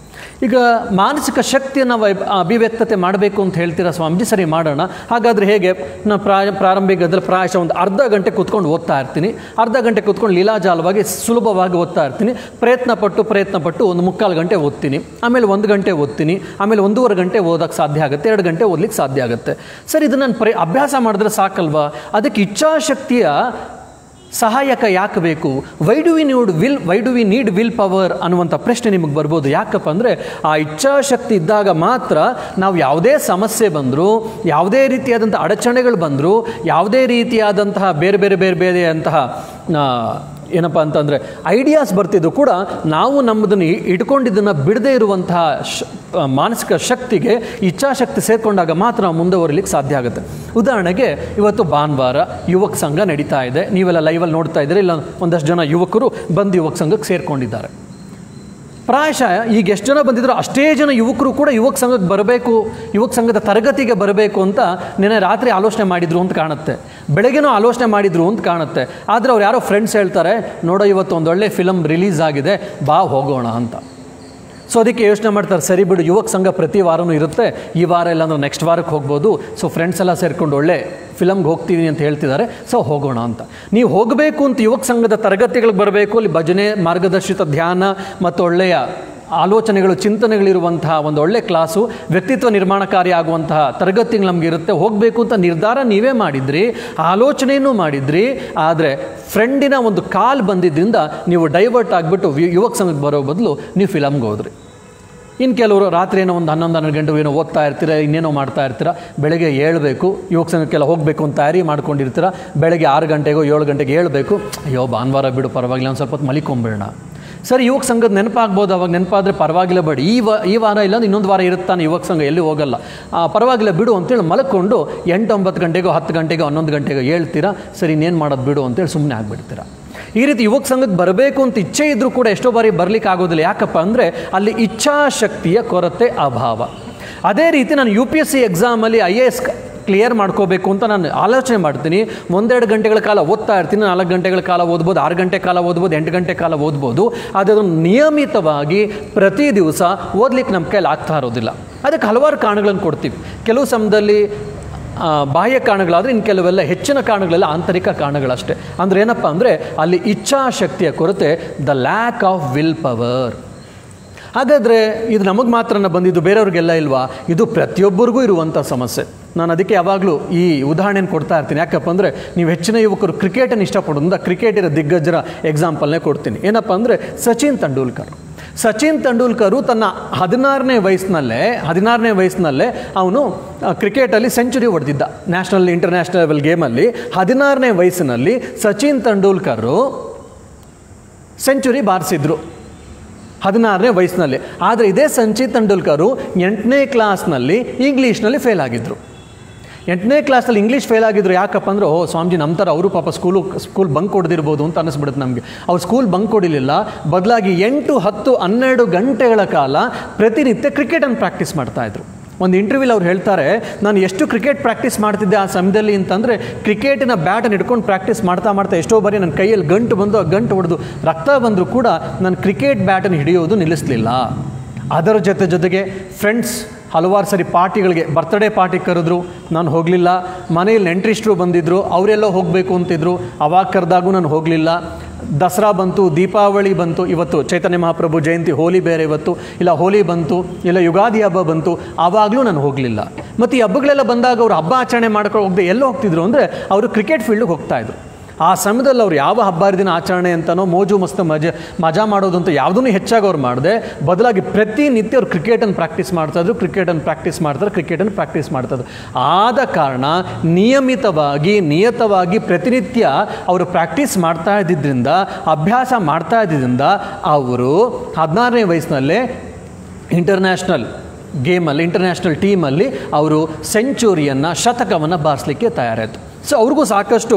ಈಗ ಮಾನಸಿಕ ಶಕ್ತಿಯನ್ನು ನಾವು ಅಭಿವ್ಯಕ್ತತೆ ಮಾಡಬೇಕು ಅಂತ ಹೇಳ್ತೀರಾ ಸ್ವಾಮೀಜಿ ಸರಿ ಮಾಡೋಣ ಹಾಗಾದರೆ ಹೇಗೆ ನಾನು ಪ್ರಾಯ ಪ್ರಾರಂಭಿಕದಲ್ಲಿ ಪ್ರಾಯಶಃ ಒಂದು ಅರ್ಧ ಗಂಟೆ ಕೂತ್ಕೊಂಡು ಓದ್ತಾ ಇರ್ತೀನಿ ಅರ್ಧ ಗಂಟೆ ಕೂತ್ಕೊಂಡು ಲೀಲಾಜಾಲವಾಗಿ ಸುಲಭವಾಗಿ ಓದ್ತಾ ಇರ್ತೀನಿ ಪ್ರಯತ್ನ ಪಟ್ಟು ಪ್ರಯತ್ನ ಪಟ್ಟು ಒಂದು ಮುಕ್ಕಾಲು ಗಂಟೆ ಓದ್ತೀನಿ ಆಮೇಲೆ ಒಂದು ಗಂಟೆ ಓದ್ತೀನಿ ಆಮೇಲೆ ಒಂದೂವರೆ ಗಂಟೆ ಓದೋಕ್ಕೆ ಸಾಧ್ಯ ಆಗುತ್ತೆ ಎರಡು ಗಂಟೆ ಓದ್ಲಿಕ್ಕೆ ಸಾಧ್ಯ ಆಗುತ್ತೆ ಸರ್ ಇದು ನಾನು ಪ್ರಯ ಅಭ್ಯಾಸ ಮಾಡಿದ್ರೆ ಸಾಕಲ್ವಾ ಅದಕ್ಕೆ ಇಚ್ಛಾಶಕ್ತಿಯ ಸಹಾಯಕ ಯಾಕೆ ಬೇಕು why do we need will why do we need will power ಅನ್ನುವಂಥ ಪ್ರಶ್ನೆ ನಿಮಗೆ ಬರ್ಬೋದು ಯಾಕಪ್ಪ ಅಂದರೆ ಆ ಇಚ್ಛಾಶಕ್ತಿ ಇದ್ದಾಗ ಮಾತ್ರ ನಾವು ಯಾವುದೇ ಸಮಸ್ಯೆ ಬಂದರೂ ಯಾವುದೇ ರೀತಿಯಾದಂಥ ಅಡಚಣೆಗಳು ಬಂದರೂ ಯಾವುದೇ ರೀತಿಯಾದಂತಹ ಬೇರೆ ಬೇರೆ ಬೇರೆ ಬೇರೆಯಂತಹ ಆ, ಏನಪ್ಪ ಅಂತಂದರೆ ಐಡಿಯಾಸ್ ಬರ್ತಿದ್ದು ಕೂಡ ನಾವು ನಮ್ಮದನ್ನು ಇ- ಇಟ್ಕೊಂಡಿದ್ದನ್ನು ಬಿಡದೇ ಇರುವಂತಹ ಶ ಆ, ಮಾನಸಿಕ ಶಕ್ತಿಗೆ ಇಚ್ಛಾಶಕ್ತಿ ಸೇರಿಕೊಂಡಾಗ ಮಾತ್ರ ನಾವು ಮುಂದುವರಿಲಿಕ್ಕೆ ಸಾಧ್ಯ ಆಗುತ್ತೆ ಉದಾಹರಣೆಗೆ ಇವತ್ತು ಭಾನುವಾರ ಯುವಕ ಸಂಘ ನಡೀತಾ ಇದೆ ನೀವೆಲ್ಲ ಲೈವಲ್ಲಿ ನೋಡ್ತಾ ಇದ್ದೀರಿ ಇಲ್ಲ ಒಂದಷ್ಟು ಜನ ಯುವಕರು ಬಂದು ಯುವಕ ಸಂಘಕ್ಕೆ ಸೇರಿಕೊಂಡಿದ್ದಾರೆ ಪ್ರಾಯಶಃ ಈಗ ಎಷ್ಟು ಜನ ಬಂದಿದ್ರು ಅಷ್ಟೇ ಜನ ಯುವಕರು ಕೂಡ ಯುವಕ ಸಂಘಕ್ಕೆ ಬರಬೇಕು ಯುವಕ ಸಂಘದ ತರಗತಿಗೆ ಬರಬೇಕು ಅಂತ ನಿನ್ನೆ ರಾತ್ರಿ ಆಲೋಚನೆ ಮಾಡಿದ್ರು ಅಂತ ಕಾಣುತ್ತೆ ಬೆಳಗ್ಗೆನೂ ಆಲೋಚನೆ ಮಾಡಿದ್ರು ಅಂತ ಕಾಣುತ್ತೆ ಆದರೆ ಅವ್ರು ಯಾರೋ ಫ್ರೆಂಡ್ಸ್ ಹೇಳ್ತಾರೆ ನೋಡೋ ಇವತ್ತು ಒಂದು ಒಳ್ಳೆ ಫಿಲಮ್ ರಿಲೀಸ್ ಆಗಿದೆ ಬಾ ಹೋಗೋಣ ಅಂತ ಸೊ ಅದಕ್ಕೆ ಯೋಚನೆ ಮಾಡ್ತಾರೆ ಸರಿ ಬಿಡು ಯುವಕ ಸಂಘ ಪ್ರತಿ ವಾರನೂ ಇರುತ್ತೆ ಈ ವಾರ ಇಲ್ಲಾಂದ್ರೆ ನೆಕ್ಸ್ಟ್ ವಾರಕ್ಕೆ ಹೋಗ್ಬೋದು ಸೊ ಫ್ರೆಂಡ್ಸ್ ಎಲ್ಲ ಸೇರ್ಕೊಂಡು ಒಳ್ಳೆ ಫಿಲಮ್ಗೆ ಹೋಗ್ತೀವಿ ಅಂತ ಹೇಳ್ತಿದ್ದಾರೆ ಸೊ ಹೋಗೋಣ ಅಂತ ನೀವು ಹೋಗಬೇಕು ಅಂತ ಯುವಕ ಸಂಘದ ತರಗತಿಗಳಿಗೆ ಬರಬೇಕು ಅಲ್ಲಿ ಭಜನೆ ಮಾರ್ಗದರ್ಶಿತ ಧ್ಯಾನ ಮತ್ತು ಒಳ್ಳೆಯ ಆಲೋಚನೆಗಳು ಚಿಂತನೆಗಳಿರುವಂತಹ ಒಂದು ಒಳ್ಳೆ ಕ್ಲಾಸು ವ್ಯಕ್ತಿತ್ವ ನಿರ್ಮಾಣಕಾರಿ ಆಗುವಂತಹ ತರಗತಿಗಳು ನಮಗೆ ಇರುತ್ತೆ ಹೋಗಬೇಕು ಅಂತ ನಿರ್ಧಾರ ನೀವೇ ಮಾಡಿದ್ರಿ ಆಲೋಚನೆಯೂ ಮಾಡಿದ್ರಿ ಆದರೆ ಫ್ರೆಂಡಿನ ಒಂದು ಕಾಲ್ ಬಂದಿದ್ದರಿಂದ ನೀವು ಡೈವರ್ಟ್ ಆಗಿಬಿಟ್ಟು ಯುವಕ ಸಂಘಕ್ಕೆ ಬರೋ ಬದಲು ನೀವು ಫಿಲಮ್ಗೆ ಹೋದ್ರಿ ಇನ್ನು ಕೆಲವರು ರಾತ್ರಿ ಏನೋ ಒಂದು ಹನ್ನೊಂದು ಹನ್ನೆರಡು ಗಂಟೆ ಏನೋ ಓದ್ತಾ ಇರ್ತೀರ ಇನ್ನೇನೋ ಮಾಡ್ತಾ ಇರ್ತೀರ ಬೆಳಗ್ಗೆ ಏಳಬೇಕು ಯುವಕ ಸಂಘಕ್ಕೆಲ್ಲ ಹೋಗಬೇಕು ಅಂತ ತಯಾರಿ ಮಾಡ್ಕೊಂಡಿರ್ತೀರ ಬೆಳಗ್ಗೆ ಆರು ಗಂಟೆಗೋ ಏಳು ಗಂಟೆಗೆ ಏಳಬೇಕು ಅಯ್ಯೋ ಭಾನುವಾರ ಬಿಡು ಪರವಾಗಿಲ್ಲ ಒಂದು ಸ್ವಲ್ಪ ಹೊತ್ತು ಮಲಿಕೊಂಬಿಡೋಣ ಸರಿ ಯುವಕ ಸಂಘದ ನೆನಪಾಗ್ಬೋದು ಅವಾಗ ನೆನಪಾದರೆ ಪರವಾಗಿಲ್ಲ ಬೇಡಿ ಈ ವ ಈ ವಾರ ಇಲ್ಲ ಇನ್ನೊಂದು ವಾರ ಇರುತ್ತಾನೆ ಯುವಕ ಸಂಘ ಎಲ್ಲಿ ಹೋಗಲ್ಲ ಆ, ಪರವಾಗಿಲ್ಲ ಬಿಡು ಅಂತೇಳಿ ಮಲ್ಕೊಂಡು ಎಂಟು ಒಂಬತ್ತು ಗಂಟೆಗೋ ಹತ್ತು ಗಂಟೆಗೋ ಹನ್ನೊಂದು ಗಂಟೆಗೋ ಹೇಳ್ತೀರಾ ಸರಿ ಇನ್ನೇನು ಮಾಡೋದು ಬಿಡು ಅಂತೇಳಿ ಸುಮ್ಮನೆ ಆಗಿಬಿಡ್ತೀರಾ ಈ ರೀತಿ ಯುವಕ ಸಂಘಕ್ಕೆ ಬರಬೇಕು ಅಂತ ಇಚ್ಛೆ ಇದ್ದರೂ ಕೂಡ ಎಷ್ಟೋ ಬಾರಿ ಬರಲಿಕ್ಕೆ ಆಗೋದಿಲ್ಲ ಯಾಕಪ್ಪ ಅಂದರೆ ಅಲ್ಲಿ ಇಚ್ಛಾಶಕ್ತಿಯ ಕೊರತೆ ಅಭಾವ ಅದೇ ರೀತಿ ನಾನು ಯು ಪಿ ಎಸ್ ಸಿ ಎಕ್ಸಾಮಲ್ಲಿ ಐ ಎ ಎಸ್ ಕ್ಲಿಯರ್ ಮಾಡ್ಕೋಬೇಕು ಅಂತ ನಾನು ಆಲೋಚನೆ ಮಾಡ್ತೀನಿ ಒಂದೆರಡು ಗಂಟೆಗಳ ಕಾಲ ಓದ್ತಾ ಇರ್ತೀನಿ ನಾಲ್ಕು ಗಂಟೆಗಳ ಕಾಲ ಓದ್ಬೋದು ಆರು ಗಂಟೆ ಕಾಲ ಓದ್ಬೋದು ಎಂಟು ಗಂಟೆ ಕಾಲ ಓದ್ಬೋದು ಆದರೆ ಅದನ್ನು ನಿಯಮಿತವಾಗಿ ಪ್ರತಿ ದಿವಸ ಓದ್ಲಿಕ್ಕೆ ನಮ್ಮ ಕೈಲಿ ಆಗ್ತಾ ಇರೋದಿಲ್ಲ ಅದಕ್ಕೆ ಹಲವಾರು ಕಾರಣಗಳನ್ನು ಕೊಡ್ತೀವಿ ಕೆಲವು ಸಮಯದಲ್ಲಿ ಆ, ಬಾಹ್ಯ ಕಾರಣಗಳಾದರೆ ಇನ್ನು ಕೆಲವೆಲ್ಲ ಹೆಚ್ಚಿನ ಕಾರಣಗಳೆಲ್ಲ ಆಂತರಿಕ ಕಾರಣಗಳಷ್ಟೇ ಅಂದರೆ ಏನಪ್ಪ ಅಂದರೆ ಅಲ್ಲಿ ಇಚ್ಛಾಶಕ್ತಿಯ ಕೊರತೆ the lack of will power ಹಾಗಾದರೆ ಇದು ನಮಗೆ ಮಾತ್ರನ ಬಂದಿದ್ದು ಬೇರೆಯವ್ರಿಗೆಲ್ಲ ಇಲ್ವಾ ಇದು ಪ್ರತಿಯೊಬ್ಬರಿಗೂ ಇರುವಂಥ ಸಮಸ್ಯೆ ನಾನು ಅದಕ್ಕೆ ಯಾವಾಗಲೂ ಈ ಉದಾಹರಣೆನ ಕೊಡ್ತಾ ಇರ್ತೀನಿ ಯಾಕಪ್ಪ ಅಂದರೆ ನೀವು ಹೆಚ್ಚಿನ ಯುವಕರು ಕ್ರಿಕೆಟನ್ನು ಇಷ್ಟಪಡೋದ್ರಿಂದ ಕ್ರಿಕೆಟಿನ ದಿಗ್ಗಜರ ಎಕ್ಸಾಂಪಲ್ನೇ ಕೊಡ್ತೀನಿ ಏನಪ್ಪ ಅಂದರೆ ಸಚಿನ್ ತೆಂಡೂಲ್ಕರ್ ಸಚಿನ್ ತೆಂಡೂಲ್ಕರು ತನ್ನ ಹದಿನಾರನೇ ವಯಸ್ಸಿನಲ್ಲೇ ಹದಿನಾರನೇ ವಯಸ್ಸಿನಲ್ಲೇ ಅವನು ಕ್ರಿಕೆಟಲ್ಲಿ ಸೆಂಚುರಿ ಹೊಡೆದಿದ್ದ ನ್ಯಾಷನಲ್ ಇಂಟರ್ನ್ಯಾಷನಲ್ ಲೆವೆಲ್ ಗೇಮಲ್ಲಿ ಹದಿನಾರನೇ ವಯಸ್ಸಿನಲ್ಲಿ ಸಚಿನ್ ತೆಂಡೂಲ್ಕರು ಸೆಂಚುರಿ ಬಾರಿಸಿದ್ರು ಹದಿನಾರನೇ ವಯಸ್ಸಿನಲ್ಲಿ ಆದರೆ ಇದೇ ಸಚಿನ್ ತೆಂಡೂಲ್ಕರು ಎಂಟನೇ ಕ್ಲಾಸ್ನಲ್ಲಿ ಇಂಗ್ಲೀಷ್ನಲ್ಲಿ ಫೇಲ್ ಆಗಿದ್ದರು ಎಂಟನೇ ಕ್ಲಾಸಲ್ಲಿ ಇಂಗ್ಲೀಷ್ ಫೇಲ್ ಆಗಿದ್ರು ಯಾಕಪ್ಪ ಅಂದ್ರೆ ಓ ಸ್ವಾಮೀಜಿ ನಮ್ಮ ಥರ ಅವರು ಪಾಪ ಸ್ಕೂಲು ಸ್ಕೂಲ್ ಬಂಕ್ ಕೊಡ್ದಿರ್ಬೋದು ಅಂತ ಅನಿಸ್ಬಿಡುತ್ತೆ ನಮಗೆ ಅವ್ರು ಸ್ಕೂಲ್ ಬಂಕ್ ಕೊಡಿಲಿಲ್ಲ ಬದಲಾಗಿ ಎಂಟು ಹತ್ತು ಹನ್ನೆರಡು ಗಂಟೆಗಳ ಕಾಲ ಪ್ರತಿನಿತ್ಯ ಕ್ರಿಕೆಟನ್ನು ಪ್ರಾಕ್ಟೀಸ್ ಮಾಡ್ತಾಯಿದ್ರು ಒಂದು ಇಂಟರ್ವ್ಯೂಲಿ ಅವ್ರು ಹೇಳ್ತಾರೆ ನಾನು ಎಷ್ಟು ಕ್ರಿಕೆಟ್ ಪ್ರಾಕ್ಟೀಸ್ ಮಾಡ್ತಿದ್ದೆ ಆ ಸಮಯದಲ್ಲಿ ಅಂತಂದರೆ ಕ್ರಿಕೆಟಿನ ಬ್ಯಾಟನ್ನು ಹಿಡ್ಕೊಂಡು ಪ್ರಾಕ್ಟೀಸ್ ಮಾಡ್ತಾ ಮಾಡ್ತಾ ಎಷ್ಟೋ ಬಾರಿ ನನ್ನ ಕೈಯಲ್ಲಿ ಗಂಟು ಬಂದು ಆ ಗಂಟು ಹೊಡೆದು ರಕ್ತ ಬಂದರೂ ಕೂಡ ನಾನು ಕ್ರಿಕೆಟ್ ಬ್ಯಾಟನ್ನು ಹಿಡಿಯೋದು ನಿಲ್ಲಿಸಲಿಲ್ಲ ಅದರ ಜೊತೆ ಜೊತೆಗೆ ಫ್ರೆಂಡ್ಸ್ ಹಲವಾರು ಸರಿ ಪಾರ್ಟಿಗಳಿಗೆ ಬರ್ತ್ಡೇ ಪಾರ್ಟಿ ಕರೆದ್ರು ನಾನು ಹೋಗಲಿಲ್ಲ ಮನೆಯಲ್ಲಿ ನೆಂಟ್ರಿಸ್ಟ್ರು ಬಂದಿದ್ದರು ಅವರೆಲ್ಲೋ ಹೋಗಬೇಕು ಅಂತಿದ್ರು ಅವಾಗ ಕರೆದಾಗೂ ನಾನು ಹೋಗಲಿಲ್ಲ ದಸರಾ ಬಂತು ದೀಪಾವಳಿ ಬಂತು ಇವತ್ತು ಚೈತನ್ಯ ಮಹಾಪ್ರಭು ಜಯಂತಿ ಹೋಲಿ ಬೇರೆ ಇವತ್ತು ಇಲ್ಲ ಹೋಲಿ ಬಂತು ಇಲ್ಲ ಯುಗಾದಿ ಹಬ್ಬ ಬಂತು ಆವಾಗಲೂ ನಾನು ಹೋಗಲಿಲ್ಲ ಮತ್ತು ಈ ಹಬ್ಬಗಳೆಲ್ಲ ಬಂದಾಗ ಅವರು ಹಬ್ಬ ಆಚರಣೆ ಮಾಡ್ಕೊಂಡು ಹೋಗದೆ ಎಲ್ಲೋ ಹೋಗ್ತಿದ್ರು ಅಂದರೆ ಅವರು ಕ್ರಿಕೆಟ್ ಫೀಲ್ಡಿಗೆ ಹೋಗ್ತಾಯಿದ್ರು ಆ ಸಮಯದಲ್ಲಿ ಅವ್ರು ಯಾವ ಹಬ್ಬ ಹರಿದಿನ ಆಚರಣೆ ಅಂತನೋ ಮೋಜು ಮಸ್ತ್ ಮಜಾ ಮಜಾ ಮಾಡೋದು ಅಂತ ಯಾವುದೂ ಹೆಚ್ಚಾಗಿ ಅವ್ರು ಮಾಡದೆ ಬದಲಾಗಿ ಪ್ರತಿನಿತ್ಯ ಅವ್ರು ಕ್ರಿಕೆಟನ್ನು ಪ್ರಾಕ್ಟೀಸ್ ಮಾಡ್ತಾಯಿದ್ರು ಕ್ರಿಕೆಟನ್ನು ಪ್ರಾಕ್ಟೀಸ್ ಮಾಡ್ತಾರೆ ಕ್ರಿಕೆಟನ್ನು ಪ್ರಾಕ್ಟೀಸ್ ಮಾಡ್ತಾಯಿದ್ರು ಆದ ಕಾರಣ ನಿಯಮಿತವಾಗಿ ನಿಯತವಾಗಿ ಪ್ರತಿನಿತ್ಯ ಅವರು ಪ್ರಾಕ್ಟೀಸ್ ಮಾಡ್ತಾ ಇದ್ದಿದ್ದರಿಂದ ಅಭ್ಯಾಸ ಮಾಡ್ತಾ ಇದ್ದಿದ್ದರಿಂದ ಅವರು ಹದಿನಾರನೇ ವಯಸ್ಸಿನಲ್ಲೇ ಇಂಟರ್ನ್ಯಾಷನಲ್ ಗೇಮಲ್ಲಿ ಇಂಟರ್ನ್ಯಾಷನಲ್ ಟೀಮಲ್ಲಿ ಅವರು ಸೆಂಚುರಿಯನ್ನು ಶತಕವನ್ನು ಬಾರಿಸಲಿಕ್ಕೆ ತಯಾರಾಯಿತು ಸೊ ಅವ್ರಿಗೂ ಸಾಕಷ್ಟು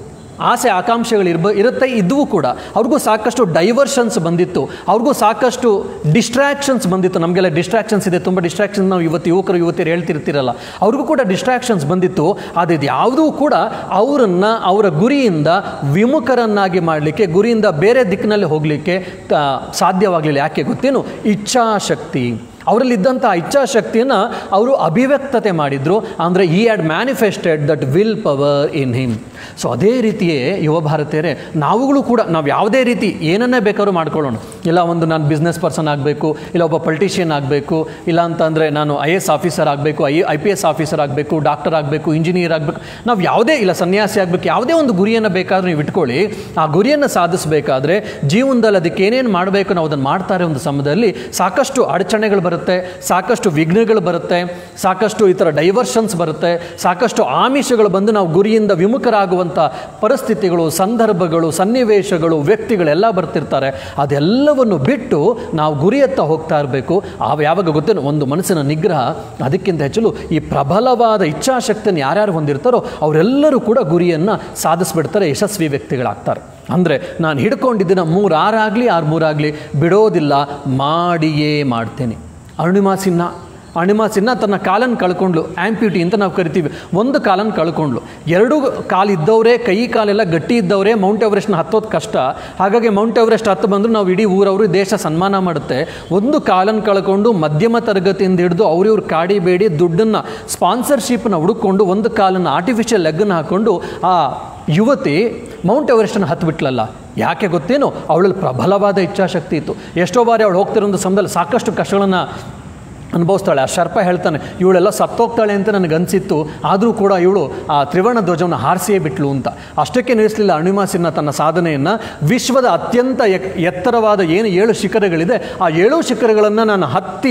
ಆಸೆ ಆಕಾಂಕ್ಷೆಗಳು ಇರ್ಬ ಇರುತ್ತೆ ಇದ್ದವು ಕೂಡ ಅವ್ರಿಗೂ ಸಾಕಷ್ಟು ಡೈವರ್ಷನ್ಸ್ ಬಂದಿತ್ತು ಅವ್ರಿಗೂ ಸಾಕಷ್ಟು ಡಿಸ್ಟ್ರಾಕ್ಷನ್ಸ್ ಬಂದಿತ್ತು ನಮಗೆಲ್ಲ ಡಿಸ್ಟ್ರಾಕ್ಷನ್ಸ್ ಇದೆ ತುಂಬ ಡಿಸ್ಟ್ರಾಕ್ಷನ್ಸ್ ನಾವು ಇವತ್ತು ಯುವಕರು ಯುವತಿಯರು ಹೇಳ್ತಿರ್ತಿರಲ್ಲ ಅವ್ರಿಗೂ ಕೂಡ ಡಿಸ್ಟ್ರಾಕ್ಷನ್ಸ್ ಬಂದಿತ್ತು ಅದು ಇದು ಯಾವುದೂ ಕೂಡ ಅವರನ್ನು ಅವರ ಗುರಿಯಿಂದ ವಿಮುಖರನ್ನಾಗಿ ಮಾಡಲಿಕ್ಕೆ ಗುರಿಯಿಂದ ಬೇರೆ ದಿಕ್ಕಿನಲ್ಲಿ ಹೋಗಲಿಕ್ಕೆ ಸಾಧ್ಯವಾಗಲಿಲ್ಲ ಯಾಕೆ ಗೊತ್ತೇನು ಇಚ್ಛಾಶಕ್ತಿ ಅವರಲ್ಲಿದ್ದಂಥ ಇಚ್ಛಾಶಕ್ತಿಯನ್ನು ಅವರು ಅಭಿವ್ಯಕ್ತತೆ ಮಾಡಿದರು ಅಂದರೆ ಈ had manifested that will power in him so ಅದೇ ರೀತಿಯೇ ಯುವ ಭಾರತೀಯರೇ ನಾವುಗಳು ಕೂಡ ನಾವು ಯಾವುದೇ ರೀತಿ ಏನನ್ನೇ ಬೇಕಾದ್ರೂ ಮಾಡ್ಕೊಳ್ಳೋಣ ಇಲ್ಲ ಒಂದು ನಾನು ಬಿಸ್ನೆಸ್ ಪರ್ಸನ್ ಆಗಬೇಕು ಇಲ್ಲ ಒಬ್ಬ ಪೊಲಿಟಿಷಿಯನ್ ಆಗಬೇಕು ಇಲ್ಲ ಅಂತಂದರೆ ನಾನು ಐ ಎಸ್ ಆಫೀಸರ್ ಆಗಬೇಕು I I P S officer ಆಗಬೇಕು ಡಾಕ್ಟರ್ ಆಗಬೇಕು ಇಂಜಿನಿಯರ್ ಆಗಬೇಕು ನಾವು ಯಾವುದೇ ಇಲ್ಲ ಸನ್ಯಾಸಿ ಆಗಬೇಕು ಯಾವುದೇ ಒಂದು ಗುರಿಯನ್ನು ಬೇಕಾದರೂ ನೀವು ಇಟ್ಕೊಳ್ಳಿ ಆ ಗುರಿಯನ್ನು ಸಾಧಿಸಬೇಕಾದ್ರೆ ಜೀವನದಲ್ಲಿ ಅದಕ್ಕೆ ಏನೇನು ಮಾಡಬೇಕು ನಾವು ಅದನ್ನು ಮಾಡ್ತಾರೆ ಒಂದು ಸಮಯದಲ್ಲಿ ಸಾಕಷ್ಟು ಅಡಚಣೆಗಳು ಬರುತ್ತೆ ಸಾಕಷ್ಟು ವಿಘ್ನಗಳು ಬರುತ್ತೆ ಸಾಕಷ್ಟು ಈ ಥರ ಡೈವರ್ಷನ್ಸ್ ಬರುತ್ತೆ ಸಾಕಷ್ಟು ಆಮಿಷಗಳು ಬಂದು ನಾವು ಗುರಿಯಿಂದ ವಿಮುಖರಾಗುವಂಥ ಪರಿಸ್ಥಿತಿಗಳು ಸಂದರ್ಭಗಳು ಸನ್ನಿವೇಶಗಳು ವ್ಯಕ್ತಿಗಳೆಲ್ಲ ಬರ್ತಿರ್ತಾರೆ ಅದೆಲ್ಲವನ್ನು ಬಿಟ್ಟು ನಾವು ಗುರಿಯತ್ತ ಹೋಗ್ತಾ ಇರಬೇಕು ಆ ಯಾವಾಗ ಗೊತ್ತೇನು ಒಂದು ಮನಸ್ಸಿನ ನಿಗ್ರಹ ಅದಕ್ಕಿಂತ ಹೆಚ್ಚಲು ಈ ಪ್ರಬಲವಾದ ಇಚ್ಛಾಶಕ್ತಿಯನ್ನು ಯಾರ್ಯಾರು ಹೊಂದಿರ್ತಾರೋ ಅವರೆಲ್ಲರೂ ಕೂಡ ಗುರಿಯನ್ನು ಸಾಧಿಸ್ಬಿಡ್ತಾರೆ ಯಶಸ್ವಿ ವ್ಯಕ್ತಿಗಳಾಗ್ತಾರೆ ಅಂದರೆ ನಾನು ಹಿಡ್ಕೊಂಡಿದ್ದನ್ನು ಮೂರಾರಾಗಲಿ ಆರು ಮೂರಾಗಲಿ ಬಿಡೋದಿಲ್ಲ ಮಾಡಿಯೇ ಮಾಡ್ತೇನೆ ಅರುಣಿಮಾ ಸಿನ್ಹಾ ಅರುಣಿಮಾ ಸಿನ್ಹಾ ತನ್ನ ಕಾಲನ್ನು ಕಳ್ಕೊಂಡ್ಲು ಆ್ಯಂಪ್ಯೂಟಿ ಅಂತ ನಾವು ಕರಿತೀವಿ ಒಂದು ಕಾಲನ್ನು ಕಳ್ಕೊಂಡ್ಲು ಎರಡು ಕಾಲಿದ್ದವರೇ ಕೈ ಕಾಲೆಲ್ಲ ಗಟ್ಟಿ ಇದ್ದವರೇ ಮೌಂಟ್ ಎವರೆಸ್ಟ್ನ ಹತ್ತೋದು ಕಷ್ಟ ಹಾಗಾಗಿ ಮೌಂಟ್ ಎವರೆಸ್ಟ್ ಹತ್ತು ಬಂದರೂ ನಾವು ಇಡೀ ಊರವರು ದೇಶ ಸನ್ಮಾನ ಮಾಡುತ್ತೆ ಒಂದು ಕಾಲನ್ನು ಕಳ್ಕೊಂಡು ಮಧ್ಯಮ ತರಗತಿಯಿಂದ ಹಿಡಿದು ಅವ್ರಿವ್ರು ಕಾಡಿಬೇಡಿ ದುಡ್ಡನ್ನು ಸ್ಪಾನ್ಸರ್ಶಿಪ್ನ ಹುಡುಕೊಂಡು ಒಂದು ಕಾಲನ್ನು ಆರ್ಟಿಫಿಷಿಯಲ್ ಲೆಗ್ಗನ್ನು ಹಾಕ್ಕೊಂಡು ಆ ಯುವತಿ ಮೌಂಟ್ ಎವರೆಸ್ಟನ್ನು ಹತ್ತಿಬಿಟ್ಲಲ್ಲ ಯಾಕೆ ಗೊತ್ತೇನು ಅವಳಲ್ಲಿ ಪ್ರಬಲವಾದ ಇಚ್ಛಾಶಕ್ತಿ ಇತ್ತು ಎಷ್ಟೋ ಬಾರಿ ಅವಳು ಹೋಗ್ತಿರೋ ಒಂದು ಸಮಯದಲ್ಲಿ ಸಾಕಷ್ಟು ಕಷ್ಟಗಳನ್ನು ಅನುಭವಿಸ್ತಾಳೆ ಆ ಶರ್ಪ ಹೇಳ್ತಾನೆ ಇವಳೆಲ್ಲ ಸತ್ತೋಗ್ತಾಳೆ ಅಂತ ನನಗೆ ಅನಿಸಿತ್ತು ಆದರೂ ಕೂಡ ಇವಳು ಆ ತ್ರಿವರ್ಣ ಧ್ವಜವನ್ನು ಹಾರಿಸಿಯೇ ಬಿಟ್ಲು ಅಂತ ಅಷ್ಟಕ್ಕೆ ನಿಲ್ಲಿಸಲಿಲ್ಲ ಅಣಿಮಾ ಸಿನ್ಹಾ ತನ್ನ ಸಾಧನೆಯನ್ನು ವಿಶ್ವದ ಅತ್ಯಂತ ಎಕ್- ಎತ್ತರವಾದ ಏನು ಏಳು ಶಿಖರಗಳಿದೆ ಆ ಏಳು ಶಿಖರಗಳನ್ನು ನಾನು ಹತ್ತಿ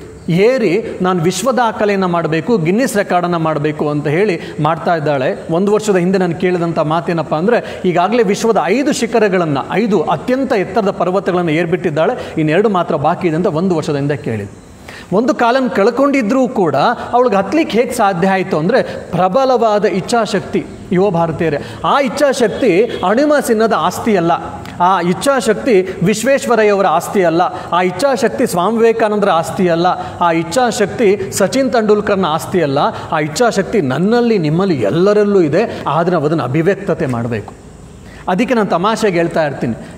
ಏರಿ ನಾನು ವಿಶ್ವ ದಾಖಲೆಯನ್ನು ಮಾಡಬೇಕು ಗಿನ್ನಿಸ್ ರೆಕಾರ್ಡನ್ನು ಮಾಡಬೇಕು ಅಂತ ಹೇಳಿ ಮಾಡ್ತಾ ಇದ್ದಾಳೆ ಒಂದು ವರ್ಷದ ಹಿಂದೆ ನಾನು ಕೇಳಿದಂಥ ಮಾತೇನಪ್ಪ ಅಂದರೆ ಈಗಾಗಲೇ ವಿಶ್ವದ ಐದು ಶಿಖರಗಳನ್ನು ಐದು ಅತ್ಯಂತ ಎತ್ತರದ ಪರ್ವತಗಳನ್ನು ಏರ್ಬಿಟ್ಟಿದ್ದಾಳೆ ಇನ್ನೆರಡು ಮಾತ್ರ ಬಾಕಿ ಇದೆ ಅಂತ ಒಂದು ವರ್ಷದ ಹಿಂದೆ ಕೇಳಿದೆ ಒಂದು ಕಾಲನ್ನು ಕಳ್ಕೊಂಡಿದ್ರೂ ಕೂಡ ಅವಳಿಗೆ ಹತ್ಲಿಕ್ಕೆ ಹೇಗೆ ಸಾಧ್ಯ ಆಯಿತು ಅಂದರೆ ಪ್ರಬಲವಾದ ಇಚ್ಛಾಶಕ್ತಿ ಯುವ ಭಾರತೀಯರೇ ಆ ಇಚ್ಛಾಶಕ್ತಿ ಅಣಿಮ ಸಿನ್ನದ ಆಸ್ತಿ ಅಲ್ಲ ಆ ಇಚ್ಛಾಶಕ್ತಿ ವಿಶ್ವೇಶ್ವರಯ್ಯವರ ಆಸ್ತಿ ಅಲ್ಲ ಆ ಇಚ್ಛಾಶಕ್ತಿ ಸ್ವಾಮಿ ವಿವೇಕಾನಂದರ ಆಸ್ತಿ ಅಲ್ಲ ಆ ಇಚ್ಛಾಶಕ್ತಿ ಸಚಿನ್ ತೆಂಡೂಲ್ಕರ್ನ ಆಸ್ತಿ ಅಲ್ಲ ಆ ಇಚ್ಛಾಶಕ್ತಿ ನನ್ನಲ್ಲಿ ನಿಮ್ಮಲ್ಲಿ ಎಲ್ಲರಲ್ಲೂ ಇದೆ ಆದರೆ ನಾವು ಅದನ್ನು ಅಭಿವ್ಯಕ್ತತೆ ಮಾಡಬೇಕು ಅದಕ್ಕೆ ನಾನು ತಮಾಷೆಗೆ ಹೇಳ್ತಾ ಇರ್ತೀನಿ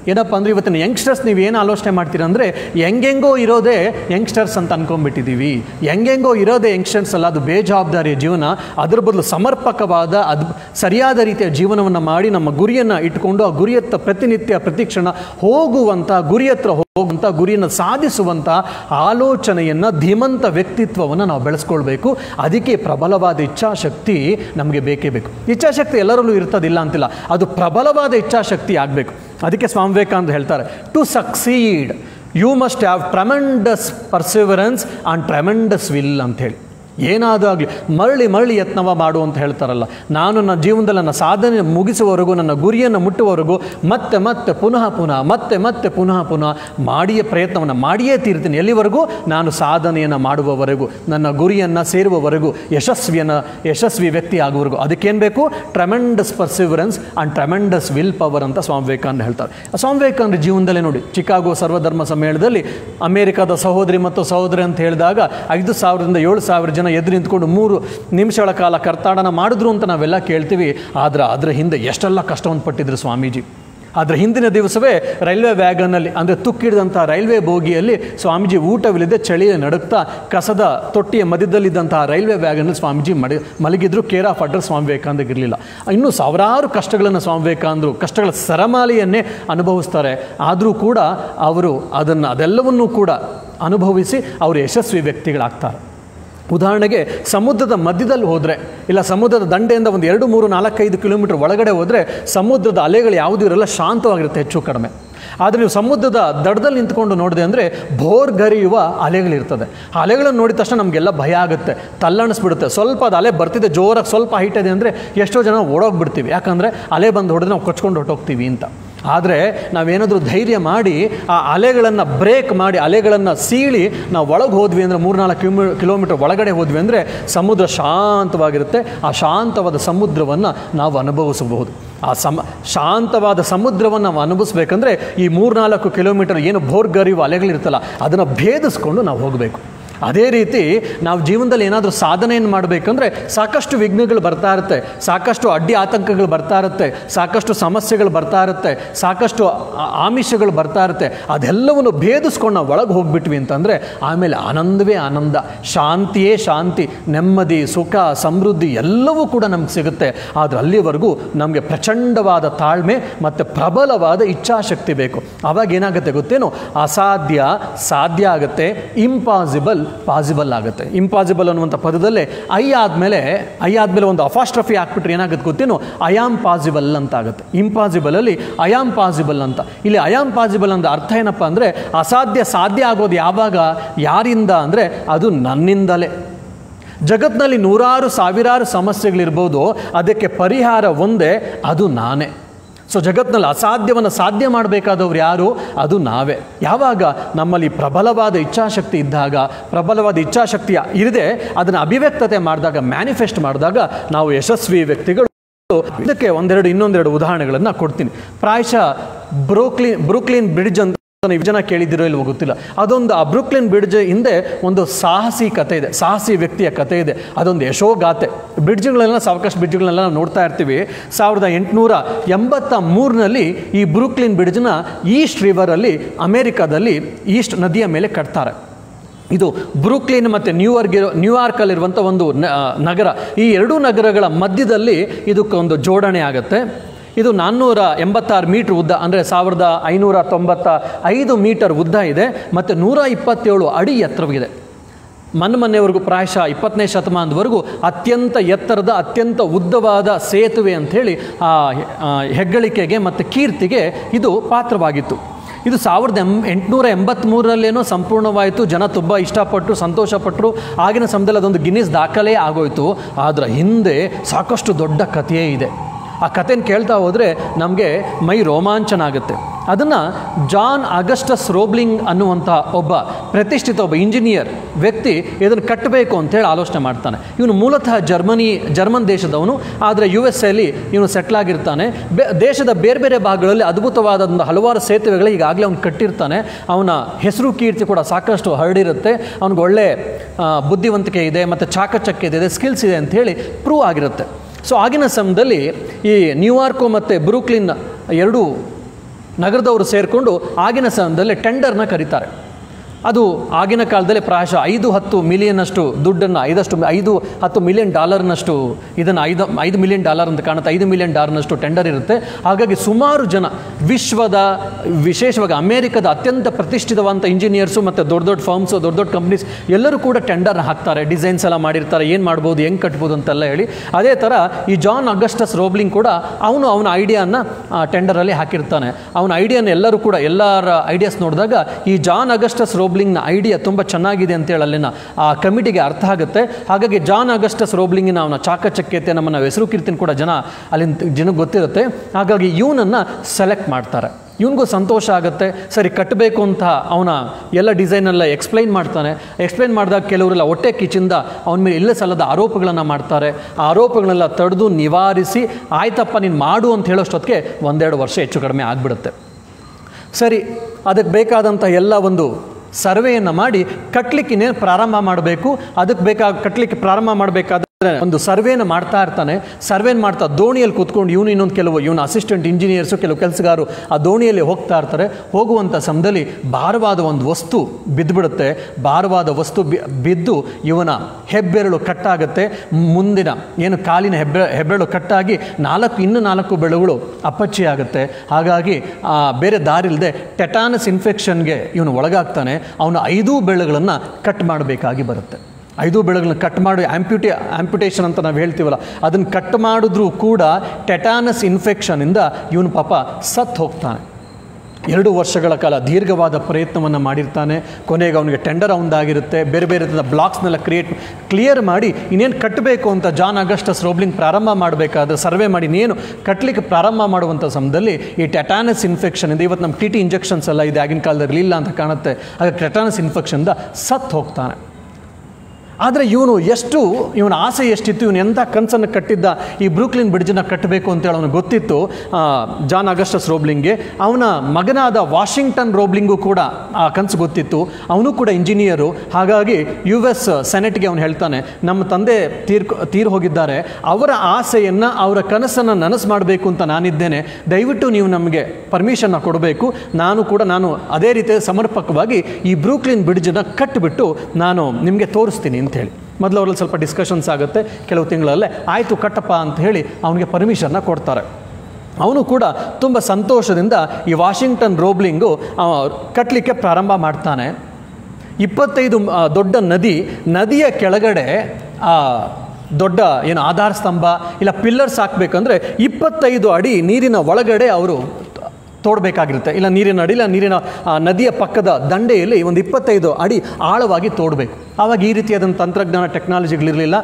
ಏನಪ್ಪ ಅಂದರೆ ಇವತ್ತಿನ ಯಂಗ್ಸ್ಟರ್ಸ್ ನೀವು ಏನು ಆಲೋಚನೆ ಮಾಡ್ತೀರಾ ಅಂದರೆ ಹೆಂಗೆಂಗೋ ಇರೋದೇ ಯಂಗ್ಸ್ಟರ್ಸ್ ಅಂತ ಅನ್ಕೊಂಡ್ಬಿಟ್ಟಿದ್ದೀವಿ ಹೆಂಗೆಂಗೋ ಇರೋದೇ ಯಂಗ್ಸ್ಟರ್ಸ್ ಅಲ್ಲ ಅದು ಬೇಜವಾಬ್ದಾರಿಯ ಜೀವನ ಅದರ ಬದಲು ಸಮರ್ಪಕವಾದ ಅದು ಸರಿಯಾದ ರೀತಿಯ ಜೀವನವನ್ನು ಮಾಡಿ ನಮ್ಮ ಗುರಿಯನ್ನು ಇಟ್ಕೊಂಡು ಆ ಗುರಿಯತ್ತ ಪ್ರತಿನಿತ್ಯ ಪ್ರತಿಕ್ಷಣ ಹೋಗುವಂಥ ಗುರಿ ಹತ್ರ ಹೋಗುವಂಥ ಗುರಿಯನ್ನು ಸಾಧಿಸುವಂಥ ಆಲೋಚನೆಯನ್ನು ಧೀಮಂತ ವ್ಯಕ್ತಿತ್ವವನ್ನು ನಾವು ಬೆಳೆಸ್ಕೊಳ್ಬೇಕು ಅದಕ್ಕೆ ಪ್ರಬಲವಾದ ಇಚ್ಛಾಶಕ್ತಿ ನಮಗೆ ಬೇಕೇ ಬೇಕು ಇಚ್ಛಾಶಕ್ತಿ ಎಲ್ಲರಲ್ಲೂ ಇರ್ತದಿಲ್ಲ ಅಂತಿಲ್ಲ ಅದು ಪ್ರಬಲವಾದ ಇಚ್ಛಾಶಕ್ತಿ ಆಗಬೇಕು ಅದಕ್ಕೆ ಸ್ವಾಮಿ ವಿವೇಕಾನಂದ ಹೇಳ್ತಾರೆ to succeed you must have tremendous perseverance and tremendous will ಅಂಥೇಳಿ ಏನಾದರೂ ಆಗಲಿ ಮರಳಿ ಮರಳಿ ಯತ್ನವ ಮಾಡು ಅಂತ ಹೇಳ್ತಾರಲ್ಲ ನಾನು ನನ್ನ ಜೀವನದಲ್ಲಿ ನನ್ನ ಸಾಧನೆ ಮುಗಿಸುವವರೆಗೂ ನನ್ನ ಗುರಿಯನ್ನು ಮುಟ್ಟುವವರೆಗೂ ಮತ್ತೆ ಮತ್ತೆ ಪುನಃ ಪುನಃ ಮತ್ತೆ ಮತ್ತೆ ಪುನಃ ಪುನಃ ಮಾಡಿಯೇ ಪ್ರಯತ್ನವನ್ನು ಮಾಡಿಯೇ ತೀರ್ತೀನಿ ಎಲ್ಲಿವರೆಗೂ ನಾನು ಸಾಧನೆಯನ್ನು ಮಾಡುವವರೆಗೂ ನನ್ನ ಗುರಿಯನ್ನು ಸೇರುವವರೆಗೂ ಯಶಸ್ವಿಯನ್ನು ಯಶಸ್ವಿ ವ್ಯಕ್ತಿ ಆಗುವವರೆಗೂ ಅದಕ್ಕೇನು ಬೇಕು tremendous perseverance and tremendous will power ಅಂತ ಸ್ವಾಮಿ ವಿವೇಕಾನಂದ ಹೇಳ್ತಾರೆ ಆ ಸ್ವಾಮಿ ವಿವೇಕಾನಂದ ಜೀವನದಲ್ಲೇ ನೋಡಿ ಚಿಕಾಗೋ ಸರ್ವಧರ್ಮ ಸಮ್ಮೇಳನದಲ್ಲಿ ಅಮೇರಿಕಾದ ಸಹೋದರಿ ಮತ್ತು ಸಹೋದರಿ ಅಂತ ಹೇಳಿದಾಗ ಐದು ಸಾವಿರದಿಂದ ಏಳು ಸಾವಿರ ಜನ ಎದುರು ನಿಂತ್ಕೊಂಡು ಮೂರು ನಿಮಿಷಗಳ ಕಾಲ ಕರ್ತಾಡನ ಮಾಡಿದ್ರು ಅಂತ ನಾವೆಲ್ಲ ಕೇಳ್ತೀವಿ ಆದ್ರೆ ಅದರ ಹಿಂದೆ ಎಷ್ಟೆಲ್ಲ ಕಷ್ಟವನ್ನು ಪಟ್ಟಿದ್ರು ಸ್ವಾಮೀಜಿ ಅದರ ಹಿಂದಿನ ದಿವಸವೇ ರೈಲ್ವೆ ವ್ಯಾಗನ್ನಲ್ಲಿ ಅಂದರೆ ತುಕ್ಕಿಡಿದಂಥ ರೈಲ್ವೆ ಬೋಗಿಯಲ್ಲಿ ಸ್ವಾಮೀಜಿ ಊಟವಿಲ್ಲದೆ ಚಳಿಯ ನಡುಕ್ತಾ ಕಸದ ತೊಟ್ಟಿಯ ಮಧ್ಯದಲ್ಲಿದ್ದಂತಹ ರೈಲ್ವೆ ವ್ಯಾಗನಲ್ಲಿ ಸ್ವಾಮೀಜಿ ಮಡಿ ಮಲಗಿದ್ರು ಕೇರ್ ಆಫ್ ಅಡ್ರೆಸ್ ಸ್ವಾಮಿ ವಿವೇಕಾನಂದಗೆ ಇರಲಿಲ್ಲ ಇನ್ನೂ ಸಾವಿರಾರು ಕಷ್ಟಗಳನ್ನು ಸ್ವಾಮಿ ವಿವೇಕಾನಂದರು ಕಷ್ಟಗಳ ಸರಮಾಲೆಯನ್ನೇ ಅನುಭವಿಸ್ತಾರೆ ಆದರೂ ಕೂಡ ಅವರು ಅದನ್ನು ಅದೆಲ್ಲವನ್ನೂ ಕೂಡ ಅನುಭವಿಸಿ ಅವರು ಯಶಸ್ವಿ ವ್ಯಕ್ತಿಗಳಾಗ್ತಾರೆ ಉದಾಹರಣೆಗೆ ಸಮುದ್ರದ ಮಧ್ಯದಲ್ಲಿ ಹೋದರೆ ಇಲ್ಲ ಸಮುದ್ರದ ದಂಡೆಯಿಂದ ಒಂದು ಎರಡು ಮೂರು ನಾಲ್ಕೈದು ಕಿಲೋಮೀಟರ್ ಒಳಗಡೆ ಹೋದರೆ ಸಮುದ್ರದ ಅಲೆಗಳು ಯಾವುದೂ ಇರಲ್ಲ ಶಾಂತವಾಗಿರುತ್ತೆ ಹೆಚ್ಚು ಕಡಿಮೆ ಆದರೆ ನೀವು ಸಮುದ್ರದ ದಡದಲ್ಲಿ ನಿಂತ್ಕೊಂಡು ನೋಡಿದೆ ಅಂದರೆ ಭೋರ್ಗರಿಯುವ ಅಲೆಗಳಿರ್ತದೆ ಆ ಅಲೆಗಳನ್ನು ನೋಡಿದ ತಕ್ಷಣ ನಮಗೆಲ್ಲ ಭಯ ಆಗುತ್ತೆ ತಲ್ಲಣಿಸ್ಬಿಡುತ್ತೆ ಸ್ವಲ್ಪ ಅದು ಅಲೆ ಬರ್ತಿದೆ ಜೋರಾಗಿ ಸ್ವಲ್ಪ ಹೈಟ್ ಇದೆ ಅಂದರೆ ಎಷ್ಟೋ ಜನ ಓಡೋಗ್ಬಿಡ್ತೀವಿ ಯಾಕಂದರೆ ಅಲೆ ಬಂದು ಹೊಡೆದ್ರೆ ನಾವು ಕೊಚ್ಕೊಂಡು ಹೊಟ್ಟೋಗ್ತೀವಿ ಅಂತ ಆದರೆ ನಾವೇನಾದರೂ ಧೈರ್ಯ ಮಾಡಿ ಆ ಅಲೆಗಳನ್ನು ಬ್ರೇಕ್ ಮಾಡಿ ಅಲೆಗಳನ್ನು ಸೀಳಿ ನಾವು ಒಳಗೆ ಹೋದ್ವಿ ಅಂದರೆ ಮೂರ್ನಾಲ್ಕು ಕಿಲೋಮೀ ಕಿಲೋಮೀಟರ್ ಒಳಗಡೆ ಹೋದ್ವಿ ಅಂದರೆ ಸಮುದ್ರ ಶಾಂತವಾಗಿರುತ್ತೆ ಆ ಶಾಂತವಾದ ಸಮುದ್ರವನ್ನು ನಾವು ಅನುಭವಿಸಬಹುದು ಆ ಸಮ ಶಾಂತವಾದ ಸಮುದ್ರವನ್ನು ನಾವು ಅನುಭವಿಸ್ಬೇಕಂದ್ರೆ ಈ ಮೂರ್ನಾಲ್ಕು ಕಿಲೋಮೀಟರ್ ಏನು ಭೋರ್ಗರಿಯುವ ಅಲೆಗಳಿರ್ತಲ್ಲ ಅದನ್ನು ಭೇದಿಸ್ಕೊಂಡು ನಾವು ಹೋಗಬೇಕು ಅದೇ ರೀತಿ ನಾವು ಜೀವನದಲ್ಲಿ ಏನಾದರೂ ಸಾಧನೆಯನ್ನು ಮಾಡಬೇಕಂದ್ರೆ ಸಾಕಷ್ಟು ವಿಘ್ನಗಳು ಬರ್ತಾ ಇರುತ್ತೆ ಸಾಕಷ್ಟು ಅಡ್ಡಿ ಆತಂಕಗಳು ಬರ್ತಾ ಇರುತ್ತೆ ಸಾಕಷ್ಟು ಸಮಸ್ಯೆಗಳು ಬರ್ತಾ ಇರುತ್ತೆ ಸಾಕಷ್ಟು ಆ- ಆಮಿಷಗಳು ಬರ್ತಾ ಇರುತ್ತೆ ಅದೆಲ್ಲವನ್ನು ಭೇದಿಸ್ಕೊಂಡು ನಾವು ಒಳಗೆ ಹೋಗ್ಬಿಟ್ವಿ ಅಂತಂದರೆ ಆಮೇಲೆ ಆನಂದವೇ ಆನಂದ ಶಾಂತಿಯೇ ಶಾಂತಿ ನೆಮ್ಮದಿ ಸುಖ ಸಮೃದ್ಧಿ ಎಲ್ಲವೂ ಕೂಡ ನಮ್ಗೆ ಸಿಗುತ್ತೆ ಆದರೆ ಅಲ್ಲಿವರೆಗೂ ನಮಗೆ ಪ್ರಚಂಡವಾದ ತಾಳ್ಮೆ ಮತ್ತು ಪ್ರಬಲವಾದ ಇಚ್ಛಾಶಕ್ತಿ ಬೇಕು ಆವಾಗ ಏನಾಗುತ್ತೆ ಗೊತ್ತೇನು ಅಸಾಧ್ಯ ಸಾಧ್ಯ ಆಗುತ್ತೆ ಇಂಪಾಸಿಬಲ್ ಪಾಸಿಬಲ್ ಆಗುತ್ತೆ ಇಂಪಾಸಿಬಲ್ ಅನ್ನುವಂಥ ಪದದಲ್ಲೇ ಐ ಆದಮೇಲೆ ಐ ಆದಮೇಲೆ ಒಂದು ಅಫಾಸ್ಟ್ರಫಿ ಹಾಕ್ಬಿಟ್ರೆ ಏನಾಗುತ್ತೆ ಗೊತ್ತೇನು ಅಯಾಮ್ ಪಾಸಿಬಲ್ ಅಂತ ಆಗುತ್ತೆ ಇಂಪಾಸಿಬಲಲ್ಲಿ ಅಯಾಮ್ ಪಾಸಿಬಲ್ ಅಂತ ಇಲ್ಲಿ ಅಯಾಮ್ ಪಾಸಿಬಲ್ ಅಂತ ಅರ್ಥ ಏನಪ್ಪ ಅಂದರೆ ಅಸಾಧ್ಯ ಸಾಧ್ಯ ಆಗೋದು ಯಾವಾಗ ಯಾರಿಂದ ಅಂದರೆ ಅದು ನನ್ನಿಂದಲೇ ಜಗತ್ತಿನಲ್ಲಿ ನೂರಾರು ಸಾವಿರಾರು ಸಮಸ್ಯೆಗಳಿರ್ಬೋದು ಅದಕ್ಕೆ ಪರಿಹಾರ ಒಂದೇ ಅದು ನಾನೇ ಸೊ ಜಗತ್ತಿನಲ್ಲಿ ಅಸಾಧ್ಯವನ್ನು ಸಾಧ್ಯ ಮಾಡಬೇಕಾದವ್ರು ಯಾರು ಅದು ನಾವೇ ಯಾವಾಗ ನಮ್ಮಲ್ಲಿ ಪ್ರಬಲವಾದ ಇಚ್ಛಾಶಕ್ತಿ ಇದ್ದಾಗ ಪ್ರಬಲವಾದ ಇಚ್ಛಾಶಕ್ತಿಯ ಇರದೆ ಅದನ್ನು ಅಭಿವ್ಯಕ್ತತೆ ಮಾಡಿದಾಗ ಮ್ಯಾನಿಫೆಸ್ಟ್ ಮಾಡಿದಾಗ ನಾವು ಯಶಸ್ವಿ ವ್ಯಕ್ತಿಗಳು ಇದಕ್ಕೆ ಒಂದೆರಡು ಇನ್ನೊಂದೆರಡು ಉದಾಹರಣೆಗಳನ್ನು ಕೊಡ್ತೀನಿ ಪ್ರಾಯಶಃ ಬ್ರೂಕ್ಲಿನ್ ಬ್ರೂಕ್ಲಿನ್ ಬ್ರಿಡ್ಜ್ ಅಂತ ನೀವು ಜನ ಕೇಳಿದಿರೋ ಇಲ್ವೋ ಗೊತ್ತಿಲ್ಲ ಅದೊಂದು ಆ ಬ್ರೂಕ್ಲಿನ್ ಬ್ರಿಡ್ಜ್ ಹಿಂದೆ ಒಂದು ಸಾಹಸಿ ಕತೆ ಇದೆ ಸಾಹಸಿ ವ್ಯಕ್ತಿಯ ಕತೆ ಇದೆ ಅದೊಂದು ಯಶೋಗಾಥೆ ಬ್ರಿಡ್ಜ್ಗಳೆಲ್ಲ ಸಾವಕಾಶ ಬ್ರಿಡ್ಜ್ಗಳನ್ನೆಲ್ಲ ನಾವು ನೋಡ್ತಾ ಇರ್ತೀವಿ ಸಾವಿರದ ಎಂಟುನೂರ ಎಂಬತ್ತ ಮೂರನಲ್ಲಿ ಈ ಬ್ರೂಕ್ಲಿನ್ ಬ್ರಿಡ್ಜ್ನ ಈಸ್ಟ್ ರಿವರಲ್ಲಿ ಅಮೇರಿಕಾದಲ್ಲಿ ಈಸ್ಟ್ ನದಿಯ ಮೇಲೆ ಕಟ್ತಾರೆ ಇದು ಬ್ರೂಕ್ಲಿನ್ ಮತ್ತು ನ್ಯೂಯಾರ್ಕ್ ಇರೋ ನ್ಯೂಯಾರ್ಕಲ್ಲಿರುವಂಥ ಒಂದು ನ- ನಗರ ಈ ಎರಡೂ ನಗರಗಳ ಮಧ್ಯದಲ್ಲಿ ಇದಕ್ಕೊಂದು ಜೋಡಣೆ ಆಗುತ್ತೆ ಇದು ನಾನ್ನೂರ ಎಂಬತ್ತಾರು ಮೀಟ್ರ್ ಉದ್ದ ಅಂದರೆ ಸಾವಿರದ ಐನೂರ ತೊಂಬತ್ತ ಐದು ಮೀಟರ್ ಉದ್ದ ಇದೆ ಮತ್ತು ನೂರ ಇಪ್ಪತ್ತೇಳು ಅಡಿ ಎತ್ತರವಿದೆ ಮನ್ಮನೆವರೆಗೂ ಪ್ರಾಯಶಃ ಇಪ್ಪತ್ತನೇ ಶತಮಾನದವರೆಗೂ ಅತ್ಯಂತ ಎತ್ತರದ ಅತ್ಯಂತ ಉದ್ದವಾದ ಸೇತುವೆ ಅಂಥೇಳಿ ಆ ಆ ಹೆಗ್ಗಳಿಕೆಗೆ ಮತ್ತು ಕೀರ್ತಿಗೆ ಇದು ಪಾತ್ರವಾಗಿತ್ತು ಇದು ಸಾವಿರದ ಎಂ ಎಂಟುನೂರ ಎಂಬತ್ತ್ಮೂರರಲ್ಲೇನೋ ಸಂಪೂರ್ಣವಾಯಿತು ಜನ ತುಂಬ ಇಷ್ಟಪಟ್ಟರು ಸಂತೋಷಪಟ್ಟರು ಆಗಿನ ಸಮಯದಲ್ಲಿ ಅದೊಂದು ಗಿನ್ನಿಸ್ ದಾಖಲೆ ಆಗೋಯ್ತು ಆದರೆ ಹಿಂದೆ ಸಾಕಷ್ಟು ದೊಡ್ಡ ಕಥೆಯೇ ಇದೆ ಆ ಕಥೆನ ಕೇಳ್ತಾ ಹೋದರೆ ನಮಗೆ ಮೈ ರೋಮಾಂಚನ ಆಗುತ್ತೆ ಅದನ್ನು ಜಾನ್ ಅಗಸ್ಟಸ್ ರೋಬ್ಲಿಂಗ್ ಅನ್ನುವಂಥ ಒಬ್ಬ ಪ್ರತಿಷ್ಠಿತ ಒಬ್ಬ ಇಂಜಿನಿಯರ್ ವ್ಯಕ್ತಿ ಇದನ್ನು ಕಟ್ಟಬೇಕು ಅಂತೇಳಿ ಆಲೋಚನೆ ಮಾಡ್ತಾನೆ ಇವನು ಮೂಲತಃ ಜರ್ಮನಿ ಜರ್ಮನ್ ದೇಶದವನು ಆದರೆ ಯು ಎಸ್ ಎಲ್ಲಿ ಇವನು ಸೆಟ್ಲ್ ಆಗಿರ್ತಾನೆ ಬೆ ದೇಶದ ಬೇರೆ ಬೇರೆ ಭಾಗಗಳಲ್ಲಿ ಅದ್ಭುತವಾದಂಥ ಹಲವಾರು ಸೇತುವೆಗಳು ಈಗಾಗಲೇ ಅವನು ಕಟ್ಟಿರ್ತಾನೆ ಅವನ ಹೆಸರು ಕೀರ್ತಿ ಕೂಡ ಸಾಕಷ್ಟು ಹರಡಿರುತ್ತೆ ಅವನಿಗೆ ಒಳ್ಳೆ ಆ, ಬುದ್ಧಿವಂತಿಕೆ ಇದೆ ಮತ್ತು ಚಾಕಚಕ್ಯ ಇದೆ ಸ್ಕಿಲ್ಸ್ ಇದೆ ಅಂಥೇಳಿ ಪ್ರೂವ್ ಆಗಿರುತ್ತೆ ಸೊ ಆಗಿನ ಸಮಯದಲ್ಲಿ ಈ ನ್ಯೂಯಾರ್ಕು ಮತ್ತು ಬ್ರೂಕ್ಲಿನ್ ಎರಡೂ ನಗರದವರು ಸೇರಿಕೊಂಡು ಆಗಿನ ಸಮಯದಲ್ಲಿ ಟೆಂಡರ್ನ ಕರೀತಾರೆ ಅದು ಆಗಿನ ಕಾಲದಲ್ಲಿ ಪ್ರಾಯಶಃ ಐದು ಹತ್ತು ಮಿಲಿಯನ್ನಷ್ಟು ದುಡ್ಡನ್ನು ಐದಷ್ಟು ಐದು ಹತ್ತು ಮಿಲಿಯನ್ ಡಾಲರ್ನಷ್ಟು ಇದನ್ನು ಐದು ಐದು ಮಿಲಿಯನ್ ಡಾಲರ್ ಅಂತ ಕಾಣುತ್ತೆ ಐದು ಮಿಲಿಯನ್ ಡಾಲರ್ನಷ್ಟು ಟೆಂಡರ್ ಇರುತ್ತೆ ಹಾಗಾಗಿ ಸುಮಾರು ಜನ ವಿಶ್ವದ ವಿಶೇಷವಾಗಿ ಅಮೇರಿಕದ ಅತ್ಯಂತ ಪ್ರತಿಷ್ಠಿತವಂತ ಇಂಜಿನಿಯರ್ಸು ಮತ್ತು ದೊಡ್ಡ ದೊಡ್ಡ ಫರ್ಮ್ಸು ದೊಡ್ಡ ದೊಡ್ಡ ಕಂಪ್ನೀಸ್ ಎಲ್ಲರೂ ಕೂಡ ಟೆಂಡರ್ನ ಹಾಕ್ತಾರೆ ಡಿಸೈನ್ಸ್ ಎಲ್ಲ ಮಾಡಿರ್ತಾರೆ ಏನು ಮಾಡ್ಬೋದು ಹೆಂಗೆ ಕಟ್ಬೋದು ಅಂತೆಲ್ಲ ಹೇಳಿ ಅದೇ ಥರ ಈ ಜಾನ್ ಅಗಸ್ಟಸ್ ರೋಬ್ಲಿಂಗ್ ಕೂಡ ಅವನು ಅವನ ಐಡಿಯಾನ ಟೆಂಡರಲ್ಲಿ ಹಾಕಿರ್ತಾನೆ ಅವನ ಐಡಿಯಾನ ಎಲ್ಲರೂ ಕೂಡ ಎಲ್ಲರ ಐಡಿಯಾಸ್ ನೋಡಿದಾಗ ಈ ಜಾನ್ ಅಗಸ್ಟಸ್ ರೋಬ್ಲಿಂಗ್ನ ಐಡಿಯಾ ತುಂಬ ಚೆನ್ನಾಗಿದೆ ಅಂತೇಳಿ ಅಲ್ಲಿನ ಆ ಕಮಿಟಿಗೆ ಅರ್ಥ ಆಗುತ್ತೆ ಹಾಗಾಗಿ ಜಾನ್ ಅಗಸ್ಟಸ್ ರೋಬ್ಲಿಂಗಿನ ಅವನ ಚಾಕಚಕ್ಯತೆ ನಮ್ಮನ್ನ ಹೆಸರು ಕೀರ್ತಿನ ಕೂಡ ಜನ ಅಲ್ಲಿನ ಜನಕ್ಕೆ ಗೊತ್ತಿರುತ್ತೆ ಹಾಗಾಗಿ ಇವನನ್ನು ಸೆಲೆಕ್ಟ್ ಮಾಡ್ತಾರೆ ಇವನಿಗೂ ಸಂತೋಷ ಆಗುತ್ತೆ ಸರಿ ಕಟ್ಟಬೇಕು ಅಂತ ಅವನ ಎಲ್ಲ ಡಿಸೈನೆಲ್ಲ ಎಕ್ಸ್ಪ್ಲೈನ್ ಮಾಡ್ತಾನೆ ಎಕ್ಸ್ಪ್ಲೈನ್ ಮಾಡಿದಾಗ ಕೆಲವರೆಲ್ಲ ಹೊಟ್ಟೆ ಕಿಚಿಂದ ಅವನ ಮೇಲೆ ಇಲ್ಲ ಸಲ್ಲದ ಆರೋಪಗಳನ್ನು ಮಾಡ್ತಾರೆ ಆ ಆರೋಪಗಳನ್ನೆಲ್ಲ ತಡೆದು ನಿವಾರಿಸಿ ಆಯ್ತಪ್ಪ ನೀನು ಮಾಡು ಅಂತ ಹೇಳೋಷ್ಟೊತ್ತಿಗೆ ಒಂದೆರಡು ವರ್ಷ ಹೆಚ್ಚು ಕಡಿಮೆ ಆಗಿಬಿಡುತ್ತೆ ಸರಿ ಅದಕ್ಕೆ ಬೇಕಾದಂಥ ಎಲ್ಲ ಒಂದು ಸರ್ವೆಯನ್ನು ಮಾಡಿ ಕಟ್ಲಿಕ್ಕೆ ಇನ್ನೇನು ಪ್ರಾರಂಭ ಮಾಡಬೇಕು ಅದಕ್ಕೆ ಬೇಕಾಗ ಕಟ್ಲಿಕ್ಕೆ ಪ್ರಾರಂಭ ಮಾಡಬೇಕಾದ್ರೆ ಒಂದು ಸರ್ವೇನ ಮಾಡ್ತಾ ಇರ್ತಾನೆ ಸರ್ವೇನ್ ಮಾಡ್ತಾ ದೋಣಿಯಲ್ಲಿ ಕೂತ್ಕೊಂಡು ಇವನು ಇನ್ನೊಂದು ಕೆಲವು ಇವನು ಅಸಿಸ್ಟೆಂಟ್ ಇಂಜಿನಿಯರ್ಸು ಕೆಲವು ಕೆಲಸಗಾರರು ಆ ದೋಣಿಯಲ್ಲಿ ಹೋಗ್ತಾ ಇರ್ತಾರೆ ಹೋಗುವಂಥ ಸಮಯದಲ್ಲಿ ಭಾರವಾದ ಒಂದು ವಸ್ತು ಬಿದ್ದುಬಿಡುತ್ತೆ ಭಾರವಾದ ವಸ್ತು ಬಿ- ಬಿದ್ದು ಇವನ ಹೆಬ್ಬೆರಳು ಕಟ್ಟಾಗುತ್ತೆ ಮುಂದಿನ ಏನು ಕಾಲಿನ ಹೆಬ್ಬೆ ಹೆಬ್ಬೆರಳು ಕಟ್ಟಾಗಿ ನಾಲ್ಕು ಇನ್ನು ನಾಲ್ಕು ಬೆರಳುಗಳು ಅಪ್ಪಚ್ಚಿ ಆಗುತ್ತೆ ಹಾಗಾಗಿ ಆ, ಬೇರೆ ದಾರಿಲ್ಲದೆ ಟೆಟಾನಸ್ ಇನ್ಫೆಕ್ಷನ್ಗೆ ಇವನು ಒಳಗಾಗ್ತಾನೆ ಅವನ ಐದೂ ಬೆರಳುಗಳನ್ನು ಕಟ್ ಮಾಡಬೇಕಾಗಿ ಬರುತ್ತೆ ಐದು ಬೆಳೆಗಳನ್ನ ಕಟ್ ಮಾಡಿ ಆಂಪ್ಯೂಟೇ ಆಂಪ್ಯುಟೇಷನ್ ಅಂತ ನಾವು ಹೇಳ್ತೀವಲ್ಲ ಅದನ್ನು ಕಟ್ ಮಾಡಿದ್ರೂ ಕೂಡ ಟೆಟಾನಸ್ ಇನ್ಫೆಕ್ಷನಿಂದ ಇವನು ಪಾಪ ಸತ್ತು ಹೋಗ್ತಾನೆ ಎರಡು ವರ್ಷಗಳ ಕಾಲ ದೀರ್ಘವಾದ ಪ್ರಯತ್ನವನ್ನು ಮಾಡಿರ್ತಾನೆ ಕೊನೆಗೆ ಅವನಿಗೆ ಟೆಂಡರ್ ಅವನದಾಗಿರುತ್ತೆ ಬೇರೆ ಬೇರೆ ಥರದ ಬ್ಲಾಕ್ಸ್ನೆಲ್ಲ ಕ್ರಿಯೇಟ್ ಕ್ಲಿಯರ್ ಮಾಡಿ ಇನ್ನೇನು ಕಟ್ಟಬೇಕು ಅಂತ ಜಾನ್ ಆಗಸ್ಟಸ್ ರೋಬ್ಲಿಂಗ್ ಪ್ರಾರಂಭ ಮಾಡಬೇಕಾದ್ರೆ ಸರ್ವೆ ಮಾಡಿ ಇನ್ನೇನು ಕಟ್ಟಲಿಕ್ಕೆ ಪ್ರಾರಂಭ ಮಾಡುವಂಥ ಸಮಯದಲ್ಲಿ ಈ ಟೆಟಾನಸ್ ಇನ್ಫೆಕ್ಷನಿಂದ ಇವತ್ತು ನಮ್ಮ ಟಿ ಟಿ ಇಂಜೆಕ್ಷನ್ಸ್ ಎಲ್ಲ ಇದೆ ಆಗಿನ ಕಾಲದಲ್ಲಿ ಇರಲಿಲ್ಲ ಅಂತ ಕಾಣುತ್ತೆ ಹಾಗೆ ಟೆಟಾನಸ್ ಇನ್ಫೆಕ್ಷನ್ದ ಸತ್ತು ಹೋಗ್ತಾನೆ ಆದರೆ ಇವನು ಎಷ್ಟು ಇವನ ಆಸೆ ಎಷ್ಟಿತ್ತು ಇವನು ಎಂಥ ಕನಸನ್ನು ಕಟ್ಟಿದ್ದ ಈ ಬ್ರೂಕ್ಲಿನ್ ಬ್ರಿಡ್ಜನ್ನು ಕಟ್ಟಬೇಕು ಅಂತೇಳಿ ಅವನಿಗೆ ಗೊತ್ತಿತ್ತು ಆ, ಜಾನ್ ಅಗಸ್ಟಸ್ ರೋಬ್ಲಿಂಗ್ಗೆ ಅವನ ಮಗನಾದ ವಾಷಿಂಗ್ಟನ್ ರೋಬ್ಲಿಂಗು ಕೂಡ ಆ ಕನಸು ಗೊತ್ತಿತ್ತು ಅವನು ಕೂಡ ಇಂಜಿನಿಯರು ಹಾಗಾಗಿ ಯು ಎಸ್ ಸೆನೆಟ್ಗೆ ಅವನು ಹೇಳ್ತಾನೆ ನಮ್ಮ ತಂದೆ ತೀರ್ ತೀರ್ ಹೋಗಿದ್ದಾರೆ ಅವರ ಆಸೆಯನ್ನು ಅವರ ಕನಸನ್ನು ನನಸು ಮಾಡಬೇಕು ಅಂತ ನಾನಿದ್ದೇನೆ ದಯವಿಟ್ಟು ನೀವು ನಮಗೆ ಪರ್ಮಿಷನ್ನ ಕೊಡಬೇಕು ನಾನು ಕೂಡ ನಾನು ಅದೇ ರೀತಿ ಸಮರ್ಪಕವಾಗಿ ಈ ಬ್ರೂಕ್ಲಿನ್ ಬ್ರಿಡ್ಜನ್ನು ಕಟ್ಟಿಬಿಟ್ಟು ನಾನು ನಿಮಗೆ ತೋರಿಸ್ತೀನಿ ಅಂತ ಹೇಳಿ ಮೊದಲು ಅವರಲ್ಲಿ ಸ್ವಲ್ಪ ಡಿಸ್ಕಷನ್ಸ್ ಆಗುತ್ತೆ ಕೆಲವು ತಿಂಗಳಲ್ಲೇ ಆಯಿತು ಕಟ್ಟಪ್ಪ ಅಂತ ಹೇಳಿ ಅವನಿಗೆ ಪರ್ಮಿಷನ್ನ ಕೊಡ್ತಾರೆ ಅವನು ಕೂಡ ತುಂಬ ಸಂತೋಷದಿಂದ ಈ ವಾಷಿಂಗ್ಟನ್ ರೋಬ್ಲಿಂಗು ಆ, ಕಟ್ಟಲಿಕ್ಕೆ ಪ್ರಾರಂಭ ಮಾಡ್ತಾನೆ ಇಪ್ಪತ್ತೈದು ಆ, ದೊಡ್ಡ ನದಿ ನದಿಯ ಕೆಳಗಡೆ ಆ, ದೊಡ್ಡ ಏನು ಆಧಾರ ಸ್ತಂಭ ಇಲ್ಲ ಪಿಲ್ಲರ್ಸ್ ಹಾಕಬೇಕಂದ್ರೆ ಇಪ್ಪತ್ತೈದು ಅಡಿ ನೀರಿನ ಒಳಗಡೆ ಅವರು ತೋಡಬೇಕಾಗಿರುತ್ತೆ ಇಲ್ಲ ನೀರಿನ ಅಡಿ ಇಲ್ಲ ನೀರಿನ ಆ, ನದಿಯ ಪಕ್ಕದ ದಂಡೆಯಲ್ಲಿ ಒಂದು ಇಪ್ಪತ್ತೈದು ಅಡಿ ಆಳವಾಗಿ ತೋಡಬೇಕು ಆವಾಗ ಈ ರೀತಿಯಾದಂಥ ತಂತ್ರಜ್ಞಾನ ಟೆಕ್ನಾಲಜಿಗಳಿರಲಿಲ್ಲ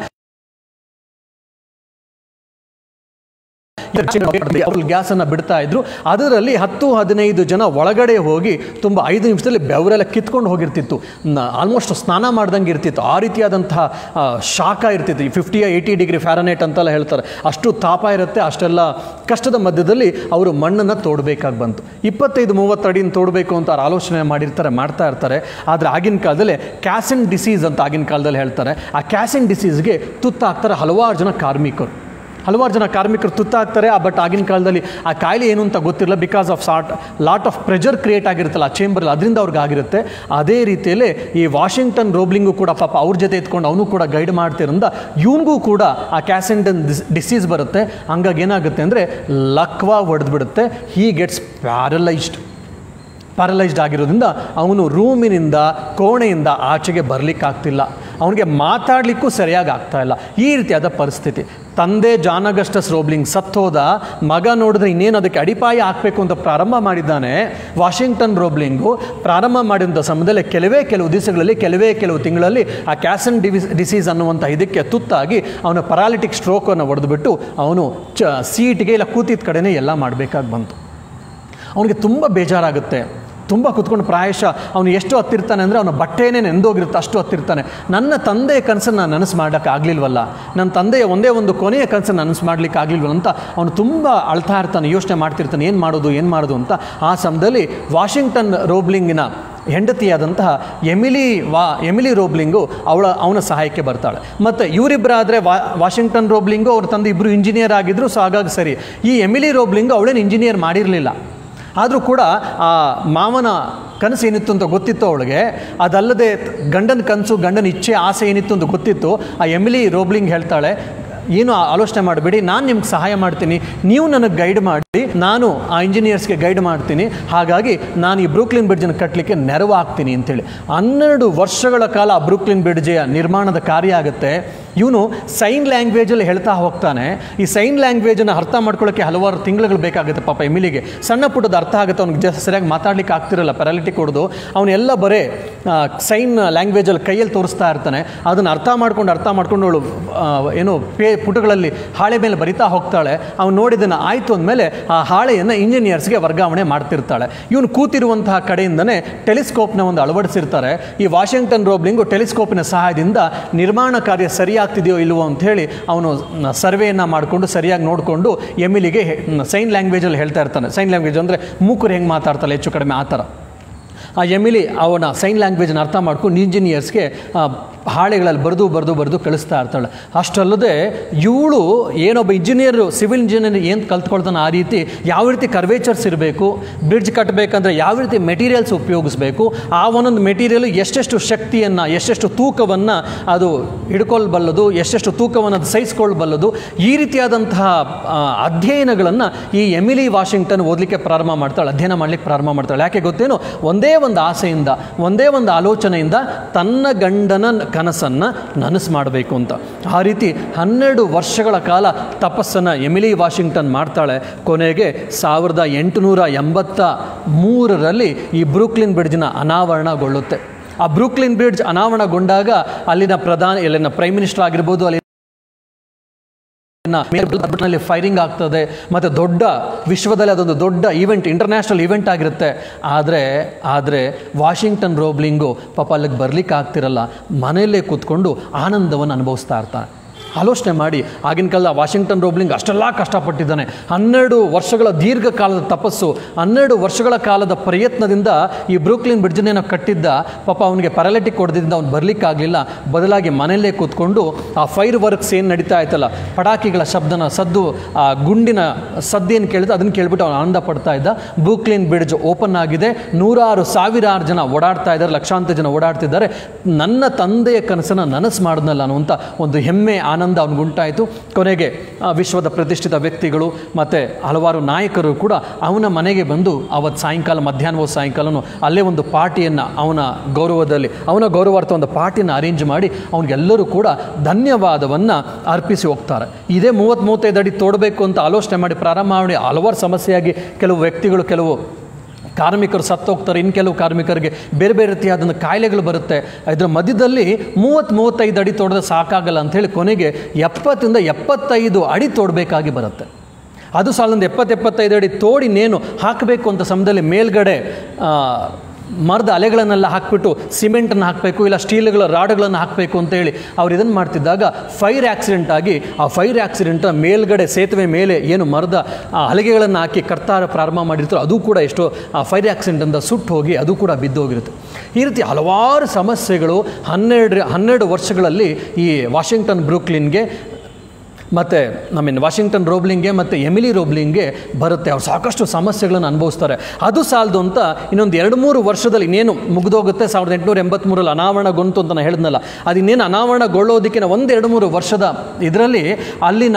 ಅವ್ರು ಗ್ಯಾಸನ್ನು ಬಿಡ್ತಾ ಇದ್ರು ಅದರಲ್ಲಿ ಹತ್ತು ಹದಿನೈದು ಜನ ಒಳಗಡೆ ಹೋಗಿ ತುಂಬ ಐದು ನಿಮಿಷದಲ್ಲಿ ಬೆವರೆಲ್ಲ ಕಿತ್ಕೊಂಡು ಹೋಗಿರ್ತಿತ್ತು ಆಲ್ಮೋಸ್ಟ್ ಸ್ನಾನ ಮಾಡ್ದಂಗೆ ಇರ್ತಿತ್ತು ಆ ರೀತಿಯಾದಂತಹ ಆ, ಶಾಖ ಇರ್ತಿತ್ತು ಫಿಫ್ಟಿ ಏಯ್ಟಿ ಡಿಗ್ರಿ ಫ್ಯಾರನೈಟ್ ಅಂತೆಲ್ಲ ಹೇಳ್ತಾರೆ ಅಷ್ಟು ತಾಪ ಇರುತ್ತೆ ಅಷ್ಟೆಲ್ಲ ಕಷ್ಟದ ಮಧ್ಯದಲ್ಲಿ ಅವರು ಮಣ್ಣನ್ನು ತೋಡಬೇಕಾಗಿ ಬಂತು ಇಪ್ಪತ್ತೈದು ಮೂವತ್ತು ಅಡಿನ ತೋಡಬೇಕು ಅಂತ ಅವ್ರು ಆಲೋಚನೆ ಮಾಡಿರ್ತಾರೆ ಮಾಡ್ತಾ ಇರ್ತಾರೆ ಆದರೆ ಆಗಿನ ಕಾಲದಲ್ಲಿ ಕ್ಯಾಸಿನ್ ಡಿಸೀಸ್ ಅಂತ ಆಗಿನ ಕಾಲದಲ್ಲಿ ಹೇಳ್ತಾರೆ ಆ ಕ್ಯಾಸಿನ್ ಡಿಸೀಸ್ಗೆ ತುತ್ತಾಗ್ತಾರೆ ಹಲವಾರು ಜನ ಕಾರ್ಮಿಕರು ಹಲವಾರು ಜನ ಕಾರ್ಮಿಕರು ತುತ್ತಾಗ್ತಾರೆ ಆ ಬಟ್ ಆಗಿನ ಕಾಲದಲ್ಲಿ ಆ ಕಾಯಿಲೆ ಏನು ಅಂತ ಗೊತ್ತಿರಲ್ಲ ಬಿಕಾಸ್ ಆಫ್ ಸಾಟ್ ಲಾಟ್ ಆಫ್ ಪ್ರೆಷರ್ ಕ್ರಿಯೇಟ್ ಆಗಿರುತ್ತಲ್ಲ ಆ ಚೇಂಬರಲ್ಲಿ ಅದರಿಂದ ಅವ್ರಿಗೆ ಆಗಿರುತ್ತೆ ಅದೇ ರೀತಿಯಲ್ಲೇ ಈ ವಾಷಿಂಗ್ಟನ್ ರೋಬ್ಲಿಂಗು ಕೂಡ ಪಾಪ ಅವ್ರ ಜೊತೆ ಎತ್ಕೊಂಡು ಅವನು ಕೂಡ ಗೈಡ್ ಮಾಡ್ತಿರೋದ್ರಿಂದ ಇವನಿಗೂ ಕೂಡ ಆ ಕ್ಯಾಸೆಂಡನ್ ಡಿಸೀಸ್ ಬರುತ್ತೆ ಹಂಗಾಗಿ ಏನಾಗುತ್ತೆ ಅಂದರೆ ಲಕ್ವಾ ಹೊಡೆದ್ಬಿಡುತ್ತೆ ಹೀ ಗೆಟ್ಸ್ ಪ್ಯಾರಲೈಸ್ಡ್ ಪ್ಯಾರಲೈಸ್ಡ್ ಆಗಿರೋದ್ರಿಂದ ಅವನು ರೂಮಿನಿಂದ ಕೋಣೆಯಿಂದ ಆಚೆಗೆ ಬರಲಿಕ್ಕಾಗ್ತಿಲ್ಲ ಅವನಿಗೆ ಮಾತಾಡಲಿಕ್ಕೂ ಸರಿಯಾಗಿ ಆಗ್ತಾ ಇಲ್ಲ ಈ ರೀತಿಯಾದ ಪರಿಸ್ಥಿತಿ ತಂದೆ ಜಾನಗಸ್ಟಸ್ ರೋಬ್ಲಿಂಗ್ ಸತ್ತೋದ ಮಗ ನೋಡಿದ್ರೆ ಇನ್ನೇನು ಅದಕ್ಕೆ ಅಡಿಪಾಯ ಹಾಕಬೇಕು ಅಂತ ಪ್ರಾರಂಭ ಮಾಡಿದ್ದಾನೆ ವಾಷಿಂಗ್ಟನ್ ರೋಬ್ಲಿಂಗು ಪ್ರಾರಂಭ ಮಾಡಿದಂಥ ಸಮಯದಲ್ಲಿ ಕೆಲವೇ ಕೆಲವು ದಿವಸಗಳಲ್ಲಿ ಕೆಲವೇ ಕೆಲವು ತಿಂಗಳಲ್ಲಿ ಆ ಕ್ಯಾಸನ್ ಡಿವಿಸ್ ಡಿಸೀಸ್ ಅನ್ನುವಂಥ ಇದಕ್ಕೆ ತುತ್ತಾಗಿ ಅವನ ಪರಾಲಿಟಿಕ್ ಸ್ಟ್ರೋಕನ್ನು ಹೊಡೆದುಬಿಟ್ಟು ಅವನು ಚ ಸೀಟಿಗೆ ಇಲ್ಲ ಕೂತಿದ್ದ ಕಡೆನೇ ಎಲ್ಲ ಮಾಡಬೇಕಾಗಿ ಬಂತು ಅವನಿಗೆ ತುಂಬ ಬೇಜಾರಾಗುತ್ತೆ ತುಂಬ ಕುತ್ಕೊಂಡು ಪ್ರಾಯಶಃ ಅವನು ಎಷ್ಟು ಹತ್ತಿರ್ತಾನೆ ಅಂದರೆ ಅವನ ಬಟ್ಟೆನೇ ನೆಂದೋಗಿರುತ್ತೆ ಅಷ್ಟು ಹತ್ತಿರ್ತಾನೆ ನನ್ನ ತಂದೆಯ ಕನಸನ್ನು ನಾನು ನನಸು ಮಾಡೋಕ್ಕೆ ಆಗಲಿಲ್ವಲ್ಲ ನನ್ನ ತಂದೆಯ ಒಂದೇ ಒಂದು ಕೊನೆಯ ಕನಸನ್ನು ನನಸು ಮಾಡಲಿಕ್ಕೆ ಆಗಲಿಲ್ವಲ್ಲ ಅಂತ ಅವನು ತುಂಬ ಅಳ್ತಾ ಇರ್ತಾನೆ ಯೋಚನೆ ಮಾಡ್ತಿರ್ತಾನೆ ಏನು ಮಾಡೋದು ಏನು ಮಾಡೋದು ಅಂತ ಆ ಸಮಯದಲ್ಲಿ ವಾಷಿಂಗ್ಟನ್ ರೋಬ್ಲಿಂಗಿನ ಹೆಂಡತಿಯಾದಂತಹ ಎಮಿಲಿ ವಾ ಎಮಿಲಿ ರೋಬ್ಲಿಂಗು ಅವಳ ಅವನ ಸಹಾಯಕ್ಕೆ ಬರ್ತಾಳೆ ಮತ್ತು ಇವರಿಬ್ಬರಾದರೆ ವಾ ವಾಷಿಂಗ್ಟನ್ ರೋಬ್ಲಿಂಗು ಅವ್ರ ತಂದೆ ಇಬ್ಬರು ಇಂಜಿನಿಯರ್ ಆಗಿದ್ದರು ಸೊ ಹಾಗಾಗಿ ಸರಿ ಈ ಎಮಿಲಿ ರೋಬ್ಲಿಂಗು ಅವಳೇನು ಇಂಜಿನಿಯರ್ ಮಾಡಿರಲಿಲ್ಲ ಆದರೂ ಕೂಡ ಆ ಮಾವನ ಕನಸು ಏನಿತ್ತು ಅಂತ ಗೊತ್ತಿತ್ತು ಅವಳಿಗೆ ಅದಲ್ಲದೆ ಗಂಡನ ಕನಸು ಗಂಡನ ಇಚ್ಛೆ ಆಸೆ ಏನಿತ್ತು ಅಂತ ಗೊತ್ತಿತ್ತು ಆ ಎಮಿಲಿ ರೋಬ್ಲಿಂಗ್ ಹೇಳ್ತಾಳೆ ಏನು ಆಲೋಚನೆ ಮಾಡಬೇಡಿ ನಾನು ನಿಮ್ಗೆ ಸಹಾಯ ಮಾಡ್ತೀನಿ ನೀವು ನನಗೆ ಗೈಡ್ ಮಾಡಿ ನಾನು ಆ ಇಂಜಿನಿಯರ್ಸ್ಗೆ ಗೈಡ್ ಮಾಡ್ತೀನಿ ಹಾಗಾಗಿ ನಾನು ಈ ಬ್ರೂಕ್ಲಿನ್ ಬ್ರಿಡ್ಜನ್ನು ಕಟ್ಟಲಿಕ್ಕೆ ನೆರವು ಆಗ್ತೀನಿ ಅಂತೇಳಿ ಹನ್ನೆರಡು ವರ್ಷಗಳ ಕಾಲ ಆ ಬ್ರೂಕ್ಲಿನ್ ಬ್ರಿಡ್ಜಿಯ ನಿರ್ಮಾಣದ ಕಾರ್ಯ ಆಗುತ್ತೆ ಇವನು ಸೈನ್ ಲ್ಯಾಂಗ್ವೇಜಲ್ಲಿ ಹೇಳ್ತಾ ಹೋಗ್ತಾನೆ ಈ ಸೈನ್ ಲ್ಯಾಂಗ್ವೇಜನ್ನು ಅರ್ಥ ಮಾಡ್ಕೊಳ್ಳೋಕ್ಕೆ ಹಲವಾರು ತಿಂಗಳುಗಳು ಬೇಕಾಗುತ್ತೆ ಪಾಪ ಎಮಿಲಿಗೆ ಸಣ್ಣ ಪುಟ್ಟದ ಅರ್ಥ ಆಗುತ್ತೆ ಅವ್ನಿಗೆ ಜಸ್ಟ್ ಸರಿಯಾಗಿ ಮಾತಾಡ್ಲಿಕ್ಕೆ ಆಗ್ತಿರಲ್ಲ ಪ್ಯಾರಾಲಿಟಿಕ್ ಹೊಡೆದು ಅವನೆಲ್ಲ ಬರೇ ಸೈನ್ ಲ್ಯಾಂಗ್ವೇಜಲ್ಲಿ ಕೈಯಲ್ಲಿ ತೋರಿಸ್ತಾ ಇರ್ತಾನೆ ಅದನ್ನು ಅರ್ಥ ಮಾಡ್ಕೊಂಡು ಅರ್ಥ ಮಾಡ್ಕೊಂಡು ಅವಳು ಆ, ಏನು ಪೇ ಪುಟಗಳಲ್ಲಿ ಹಾಳೆ ಮೇಲೆ ಬರಿತಾ ಹೋಗ್ತಾಳೆ ಅವ್ನು ನೋಡಿದ್ದನ್ನು ಆಯಿತು ಅಂದಮೇಲೆ ಆ ಹಾಳೆಯನ್ನು ಇಂಜಿನಿಯರ್ಸ್ಗೆ ವರ್ಗಾವಣೆ ಮಾಡ್ತಿರ್ತಾಳೆ ಇವನು ಕೂತಿರುವಂತಹ ಕಡೆಯಿಂದನೇ ಟೆಲಿಸ್ಕೋಪ್ನ ಒಂದು ಅಳವಡಿಸಿರ್ತಾರೆ ಈ ವಾಷಿಂಗ್ಟನ್ ರೋಬ್ಲಿಂಗು ಟೆಲಿಸ್ಕೋಪಿನ ಸಹಾಯದಿಂದ ನಿರ್ಮಾಣ ಕಾರ್ಯ ಸರಿಯಾಗ್ತಿದೆಯೋ ಇಲ್ವೋ ಅಂತ ಹೇಳಿ ಅವನು ಸರ್ವೆಯನ್ನು ಮಾಡಿಕೊಂಡು ಸರಿಯಾಗಿ ನೋಡಿಕೊಂಡು ಎಮಿಲಿಗೆ ಸೈನ್ ಲ್ಯಾಂಗ್ವೇಜಲ್ಲಿ ಹೇಳ್ತಾ ಇರ್ತಾನೆ ಸೈನ್ ಲ್ಯಾಂಗ್ವೇಜ್ ಅಂದರೆ ಮೂಕರು ಹೆಂಗೆ ಮಾತಾಡ್ತಾಳೆ ಹೆಚ್ಚು ಕಡಿಮೆ ಆ ಥರ ಆ ಎಮಿಲಿ ಅವನ ಸೈನ್ ಲ್ಯಾಂಗ್ವೇಜನ್ನ ಅರ್ಥ ಮಾಡ್ಕೊಂಡು ಇಂಜಿನಿಯರ್ಸ್ಗೆ ಆ, ಹಾಳೆಗಳಲ್ಲಿ ಬರೆದು ಬರೆದು ಬರೆದು ಕಳಿಸ್ತಾ ಇರ್ತಾಳೆ ಅಷ್ಟಲ್ಲದೆ ಇವಳು ಏನೊಬ್ಬ ಇಂಜಿನಿಯರು ಸಿವಿಲ್ ಇಂಜಿನಿಯರ್ ಏನು ಕಲ್ತ್ಕೊಳ್ತಾನೆ ಆ ರೀತಿ ಯಾವ ರೀತಿ ಕರ್ವೇಚರ್ಸ್ ಇರಬೇಕು ಬ್ರಿಡ್ಜ್ ಕಟ್ಟಬೇಕಂದ್ರೆ ಯಾವ ರೀತಿ ಮೆಟೀರಿಯಲ್ಸ್ ಉಪಯೋಗಿಸ್ಬೇಕು ಆ ಒಂದೊಂದು ಮೆಟೀರಿಯಲ್ ಎಷ್ಟೆಷ್ಟು ಶಕ್ತಿಯನ್ನು ಎಷ್ಟೆಷ್ಟು ತೂಕವನ್ನು ಅದು ಹಿಡ್ಕೊಳ್ಬಲ್ಲದು ಎಷ್ಟೆಷ್ಟು ತೂಕವನ್ನು ಅದು ಸಹಿಸ್ಕೊಳ್ಬಲ್ಲದು ಈ ರೀತಿಯಾದಂತಹ ಆ, ಅಧ್ಯಯನಗಳನ್ನು ಈ ಎಮಿಲಿ ವಾಷಿಂಗ್ಟನ್ ಓದಲಿಕ್ಕೆ ಪ್ರಾರಂಭ ಮಾಡ್ತಾಳೆ ಅಧ್ಯಯನ ಮಾಡಲಿಕ್ಕೆ ಪ್ರಾರಂಭ ಮಾಡ್ತಾಳೆ ಯಾಕೆ ಗೊತ್ತೇನು ಒಂದೇ ಒಂದು ಆಸೆಯಿಂದ ಒಂದೇ ಒಂದು ಆಲೋಚನೆಯಿಂದ ತನ್ನ ಗಂಡನ ಕನಸನ್ನು ನನಸು ಮಾಡಬೇಕು ಅಂತ ಆ ರೀತಿ ಹನ್ನೆರಡು ವರ್ಷಗಳ ಕಾಲ ತಪಸ್ಸನ್ನು ಎಮಿಲಿ ವಾಷಿಂಗ್ಟನ್ ಮಾಡ್ತಾಳೆ ಕೊನೆಗೆ ಸಾವಿರದ ಎಂಟುನೂರ ಎಂಬತ್ತ ಮೂರರಲ್ಲಿ ಈ ಬ್ರೂಕ್ಲಿನ್ ಬ್ರಿಡ್ಜ್ನ ಅನಾವರಣಗೊಳ್ಳುತ್ತೆ ಆ ಬ್ರೂಕ್ಲಿನ್ ಬ್ರಿಡ್ಜ್ ಅನಾವರಣಗೊಂಡಾಗ ಅಲ್ಲಿನ ಪ್ರಧಾನ ಇಲ್ಲಿನ ಪ್ರೈಮ್ ಮಿನಿಸ್ಟರ್ ಆಗಿರ್ಬೋದು ಅಲ್ಲಿ ನಲ್ಲಿ ಫೈರಿಂಗ್ ಆಗ್ತದೆ ಮತ್ತು ದೊಡ್ಡ ವಿಶ್ವದಲ್ಲಿ ಅದೊಂದು ದೊಡ್ಡ ಈವೆಂಟ್ ಇಂಟರ್ನ್ಯಾಷನಲ್ ಈವೆಂಟ್ ಆಗಿರುತ್ತೆ ಆದರೆ ಆದರೆ ವಾಷಿಂಗ್ಟನ್ ರೋಬ್ಲಿಂಗು ಪಾಪ ಅಲ್ಲಿಗೆ ಬರ್ಲಿಕ್ಕೆ ಆಗ್ತಿರಲ್ಲ ಮನೆಯಲ್ಲೇ ಕೂತ್ಕೊಂಡು ಆನಂದವನ್ನು ಅನುಭವಿಸ್ತಾ ಇರ್ತಾನೆ ಆಲೋಚನೆ ಮಾಡಿ ಆಗಿನ ಕಾಲದ ವಾಷಿಂಗ್ಟನ್ ರೋಬ್ಲಿಂಗ್ ಅಷ್ಟೆಲ್ಲ ಕಷ್ಟಪಟ್ಟಿದ್ದಾನೆ ಹನ್ನೆರಡು ವರ್ಷಗಳ ದೀರ್ಘಕಾಲದ ತಪಸ್ಸು ಹನ್ನೆರಡು ವರ್ಷಗಳ ಕಾಲದ ಪ್ರಯತ್ನದಿಂದ ಈ ಬ್ರೂಕ್ಲಿನ್ ಬ್ರಿಡ್ಜನ್ನೇನೋ ಕಟ್ಟಿದ್ದ ಪಾಪ ಅವನಿಗೆ ಪ್ಯಾರಾಲಿಟಿಕ್ ಹೊಡೆದಿಂದ ಅವ್ನು ಬರಲಿಕ್ಕಾಗಲಿಲ್ಲ ಬದಲಾಗಿ ಮನೆಯಲ್ಲೇ ಕೂತ್ಕೊಂಡು ಆ ಫೈರ್ ವರ್ಕ್ಸ್ ಏನು ನಡೀತಾ ಇತ್ತಲ್ಲ ಪಟಾಕಿಗಳ ಶಬ್ದನ ಸದ್ದು ಆ ಗುಂಡಿನ ಸದ್ದೇನು ಕೇಳಿದ್ರೆ ಅದನ್ನು ಕೇಳ್ಬಿಟ್ಟು ಅವನು ಆನಂದ ಪಡ್ತಾ ಇದ್ದ ಬ್ರೂಕ್ಲಿನ್ ಬ್ರಿಡ್ಜ್ ಓಪನ್ ಆಗಿದೆ ನೂರಾರು ಸಾವಿರಾರು ಜನ ಓಡಾಡ್ತಾ ಇದ್ದಾರೆ ಲಕ್ಷಾಂತರ ಜನ ಓಡಾಡ್ತಿದ್ದಾರೆ ನನ್ನ ತಂದೆಯ ಕನಸನ್ನು ನನಸು ಮಾಡಿದ್ನಲ್ಲ ಅನ್ನುವಂಥ ಒಂದು ಹೆಮ್ಮೆ ಆನಂದ ಅವನಿಗುಂಟಾಯಿತು ಕೊನೆಗೆ ಆ ವಿಶ್ವದ ಪ್ರತಿಷ್ಠಿತ ವ್ಯಕ್ತಿಗಳು ಮತ್ತು ಹಲವಾರು ನಾಯಕರು ಕೂಡ ಅವನ ಮನೆಗೆ ಬಂದು ಅವತ್ತು ಸಾಯಂಕಾಲ ಮಧ್ಯಾಹ್ನವೋ ಸಾಯಂಕಾಲನೂ ಅಲ್ಲೇ ಒಂದು ಪಾರ್ಟಿಯನ್ನು ಅವನ ಗೌರವದಲ್ಲಿ ಅವನ ಗೌರವಾರ್ಥ ಒಂದು ಪಾರ್ಟಿಯನ್ನು ಅರೇಂಜ್ ಮಾಡಿ ಅವನಿಗೆಲ್ಲರೂ ಕೂಡ ಧನ್ಯವಾದವನ್ನು ಅರ್ಪಿಸಿ ಹೋಗ್ತಾರೆ ಇದೇ ಮೂವತ್ತು ಮೂವತ್ತೈದು ಅಡಿ ತೋಡಬೇಕು ಅಂತ ಆಲೋಚನೆ ಮಾಡಿ ಪ್ರಾರಂಭ ಮಾಡಿ ಹಲವಾರು ಸಮಸ್ಯೆಯಾಗಿ ಕೆಲವು ವ್ಯಕ್ತಿಗಳು ಕೆಲವು ಕಾರ್ಮಿಕರು ಸತ್ತೋಗ್ತಾರೆ ಇನ್ನು ಕೆಲವು ಕಾರ್ಮಿಕರಿಗೆ ಬೇರೆ ಬೇರೆ ರೀತಿಯಾದಂಥ ಕಾಯಿಲೆಗಳು ಬರುತ್ತೆ ಇದರ ಮಧ್ಯದಲ್ಲಿ ಮೂವತ್ತು ಮೂವತ್ತೈದು ಅಡಿ ತೋಡಿದ್ರೆ ಸಾಕಾಗಲ್ಲ ಅಂಥೇಳಿ ಕೊನೆಗೆ ಎಪ್ಪತ್ತರಿಂದ ಎಪ್ಪತ್ತೈದು ಅಡಿ ತೋಡಬೇಕಾಗಿ ಬರುತ್ತೆ ಅದು ಸಾಲೊಂದು ಎಪ್ಪತ್ತು ಎಪ್ಪತ್ತೈದು ಅಡಿ ತೋಡಿ ನೇನು ಹಾಕಬೇಕು ಅಂತ ಸಮಯದಲ್ಲಿ ಮೇಲ್ಗಡೆ ಆ, ಮರದ ಅಲೆಗಳನ್ನೆಲ್ಲ ಹಾಕಿಬಿಟ್ಟು ಸಿಮೆಂಟನ್ನು ಹಾಕಬೇಕು ಇಲ್ಲ ಸ್ಟೀಲ್ಗಳ ರಾಡ್ಗಳನ್ನು ಹಾಕಬೇಕು ಅಂತೇಳಿ ಅವ್ರು ಇದನ್ನು ಮಾಡ್ತಿದ್ದಾಗ ಫೈರ್ ಆಕ್ಸಿಡೆಂಟ್ ಆಗಿ ಆ ಫೈರ್ ಆಕ್ಸಿಡೆಂಟ್ ಮೇಲ್ಗಡೆ ಸೇತುವೆ ಮೇಲೆ ಏನು ಮರದ ಆ ಹಲಗೆಗಳನ್ನು ಹಾಕಿ ಕರ್ತಾರ ಪ್ರಾರಂಭ ಮಾಡಿರ್ತಾರೋ ಅದು ಕೂಡ ಎಷ್ಟೋ ಆ ಫೈರ್ ಆಕ್ಸಿಡೆಂಟಿಂದ ಸುಟ್ಟು ಹೋಗಿ ಅದು ಕೂಡ ಬಿದ್ದೋಗಿರುತ್ತೆ ಈ ರೀತಿ ಹಲವಾರು ಸಮಸ್ಯೆಗಳು ಹನ್ನೆರಡು ಹನ್ನೆರಡು ವರ್ಷಗಳಲ್ಲಿ ಈ ವಾಷಿಂಗ್ಟನ್ ಬ್ರೂಕ್ಲಿನ್ಗೆ ಮತ್ತು ನಮ್ಮ ವಾಷಿಂಗ್ಟನ್ ರೋಬ್ಲಿಂಗ್ಗೆ ಮತ್ತು ಎಮಿಲಿ ರೋಬ್ಲಿಂಗ್ಗೆ ಬರುತ್ತೆ ಅವ್ರು ಸಾಕಷ್ಟು ಸಮಸ್ಯೆಗಳನ್ನು ಅನುಭವಿಸ್ತಾರೆ ಅದು ಸಾಲದು ಅಂತ ಇನ್ನೊಂದು ಎರಡು ಮೂರು ವರ್ಷದಲ್ಲಿ ಇನ್ನೇನು ಮುಗಿದೋಗುತ್ತೆ ಸಾವಿರದ ಎಂಟುನೂರ ಎಂಬತ್ತ್ಮೂರಲ್ಲಿ ಅನಾವರಣಗೊಂತು ಅಂತ ನಾನು ಹೇಳಿದ್ನಲ್ಲ ಅದು ಇನ್ನೇನು ಅನಾವರಣಗೊಳ್ಳೋದಕ್ಕಿಂತ ಒಂದು ಎರಡು ಮೂರು ವರ್ಷದ ಇದರಲ್ಲಿ ಅಲ್ಲಿನ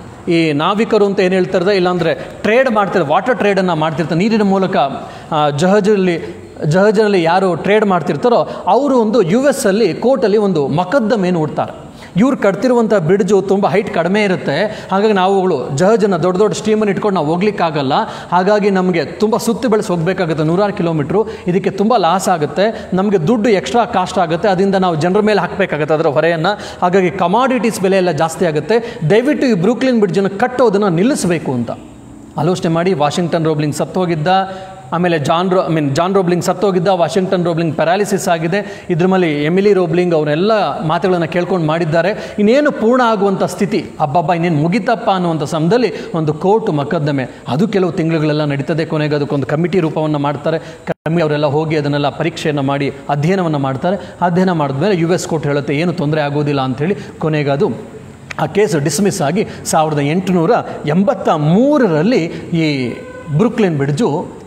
ಈ ನಾವಿಕರು ಅಂತ ಏನು ಹೇಳ್ತಾರೆ ಇಲ್ಲಾಂದರೆ ಟ್ರೇಡ್ ಮಾಡ್ತಾರೆ ವಾಟರ್ ಟ್ರೇಡನ್ನು ಮಾಡ್ತಿರ್ತಾರೆ ನೀರಿನ ಮೂಲಕ ಆ, ಜಹಜಲ್ಲಿ ಜಹಜಲ್ಲಿ ಯಾರು ಟ್ರೇಡ್ ಮಾಡ್ತಿರ್ತಾರೋ ಅವರು ಒಂದು ಯು ಎಸ್ ಅಲ್ಲಿ ಕೋರ್ಟಲ್ಲಿ ಒಂದು ಮೊಕದ್ದಮೆಯನ್ನು ಹುಡ್ತಾರೆ ಇವ್ರು ಕಟ್ತಿರುವಂಥ ಬ್ರಿಡ್ಜು ತುಂಬ ಹೈಟ್ ಕಡಿಮೆ ಇರುತ್ತೆ ಹಾಗಾಗಿ ನಾವುಗಳು ಜಹಜನ್ನು ದೊಡ್ಡ ದೊಡ್ಡ ಸ್ಟೀಮನ್ನು ಇಟ್ಕೊಂಡು ನಾವು ಹೋಗ್ಲಿಕ್ಕಾಗಲ್ಲ ಹಾಗಾಗಿ ನಮಗೆ ತುಂಬ ಸುತ್ತಿ ಬೆಳೆಸಿ ಹೋಗಬೇಕಾಗುತ್ತೆ ನೂರಾರು ಕಿಲೋಮೀಟ್ರು ಇದಕ್ಕೆ ತುಂಬ ಲಾಸ್ ಆಗುತ್ತೆ ನಮಗೆ ದುಡ್ಡು ಎಕ್ಸ್ಟ್ರಾ ಕಾಸ್ಟ್ ಆಗುತ್ತೆ ಅದರಿಂದ ನಾವು ಜನರ ಮೇಲೆ ಹಾಕಬೇಕಾಗುತ್ತೆ ಅದರ ಹೊರೆಯನ್ನು ಹಾಗಾಗಿ ಕಮಾಡಿಟೀಸ್ ಬೆಲೆ ಎಲ್ಲ ಜಾಸ್ತಿ ಆಗುತ್ತೆ ದಯವಿಟ್ಟು ಈ ಬ್ರೂಕ್ಲಿನ್ ಬ್ರಿಡ್ಜನ್ನು ಕಟ್ಟೋದನ್ನು ನಿಲ್ಲಿಸಬೇಕು ಅಂತ ಆಲೋಚನೆ ಮಾಡಿ ವಾಷಿಂಗ್ಟನ್ ರೋಬ್ಲಿಂಗ್ ಸತ್ತೋಗಿದ್ದ ಆಮೇಲೆ John Ro I mean John Roebling ಸತ್ತೋಗಿದ್ದ ವಾಷಿಂಗ್ಟನ್ ರೋಬ್ಲಿಂಗ್ ಪ್ಯಾರಾಲಿಸಿಸ್ ಆಗಿದೆ ಇದ್ರ ಮೇಲೆ ಎಮಿಲಿ ರೋಬ್ಲಿಂಗ್ ಅವರೆಲ್ಲ ಮಾತುಗಳನ್ನು ಕೇಳ್ಕೊಂಡು ಮಾಡಿದ್ದಾರೆ ಇನ್ನೇನು ಪೂರ್ಣ ಆಗುವಂಥ ಸ್ಥಿತಿ ಅಬ್ಬಬ್ಬ ಇನ್ನೇನು ಮುಗಿತಪ್ಪ ಅನ್ನುವಂಥ ಸಮಯದಲ್ಲಿ ಒಂದು ಕೋರ್ಟ್ ಮೊಕದ್ದಮೆ ಅದು ಕೆಲವು ತಿಂಗಳುಗಳೆಲ್ಲ ನಡೀತದೆ ಕೊನೆಗೆ ಅದಕ್ಕೊಂದು ಕಮಿಟಿ ರೂಪವನ್ನು ಮಾಡ್ತಾರೆ ಕಮ್ಮಿ ಅವರೆಲ್ಲ ಹೋಗಿ ಅದನ್ನೆಲ್ಲ ಪರೀಕ್ಷೆಯನ್ನು ಮಾಡಿ ಅಧ್ಯಯನವನ್ನು ಮಾಡ್ತಾರೆ ಅಧ್ಯಯನ ಮಾಡಿದ್ಮೇಲೆ ಯು ಎಸ್ ಕೋರ್ಟ್ ಹೇಳುತ್ತೆ ಏನು ತೊಂದರೆ ಆಗೋದಿಲ್ಲ ಅಂಥೇಳಿ ಕೊನೆಗೆ ಅದು ಆ ಕೇಸು ಡಿಸ್ಮಿಸ್ ಆಗಿ ಸಾವಿರದ ಎಂಟುನೂರ ಎಂಬತ್ತ ಮೂರರಲ್ಲಿ ಈ ಬ್ರುಕ್ಲಿನ್ ಬ್ರಿಡ್ಜು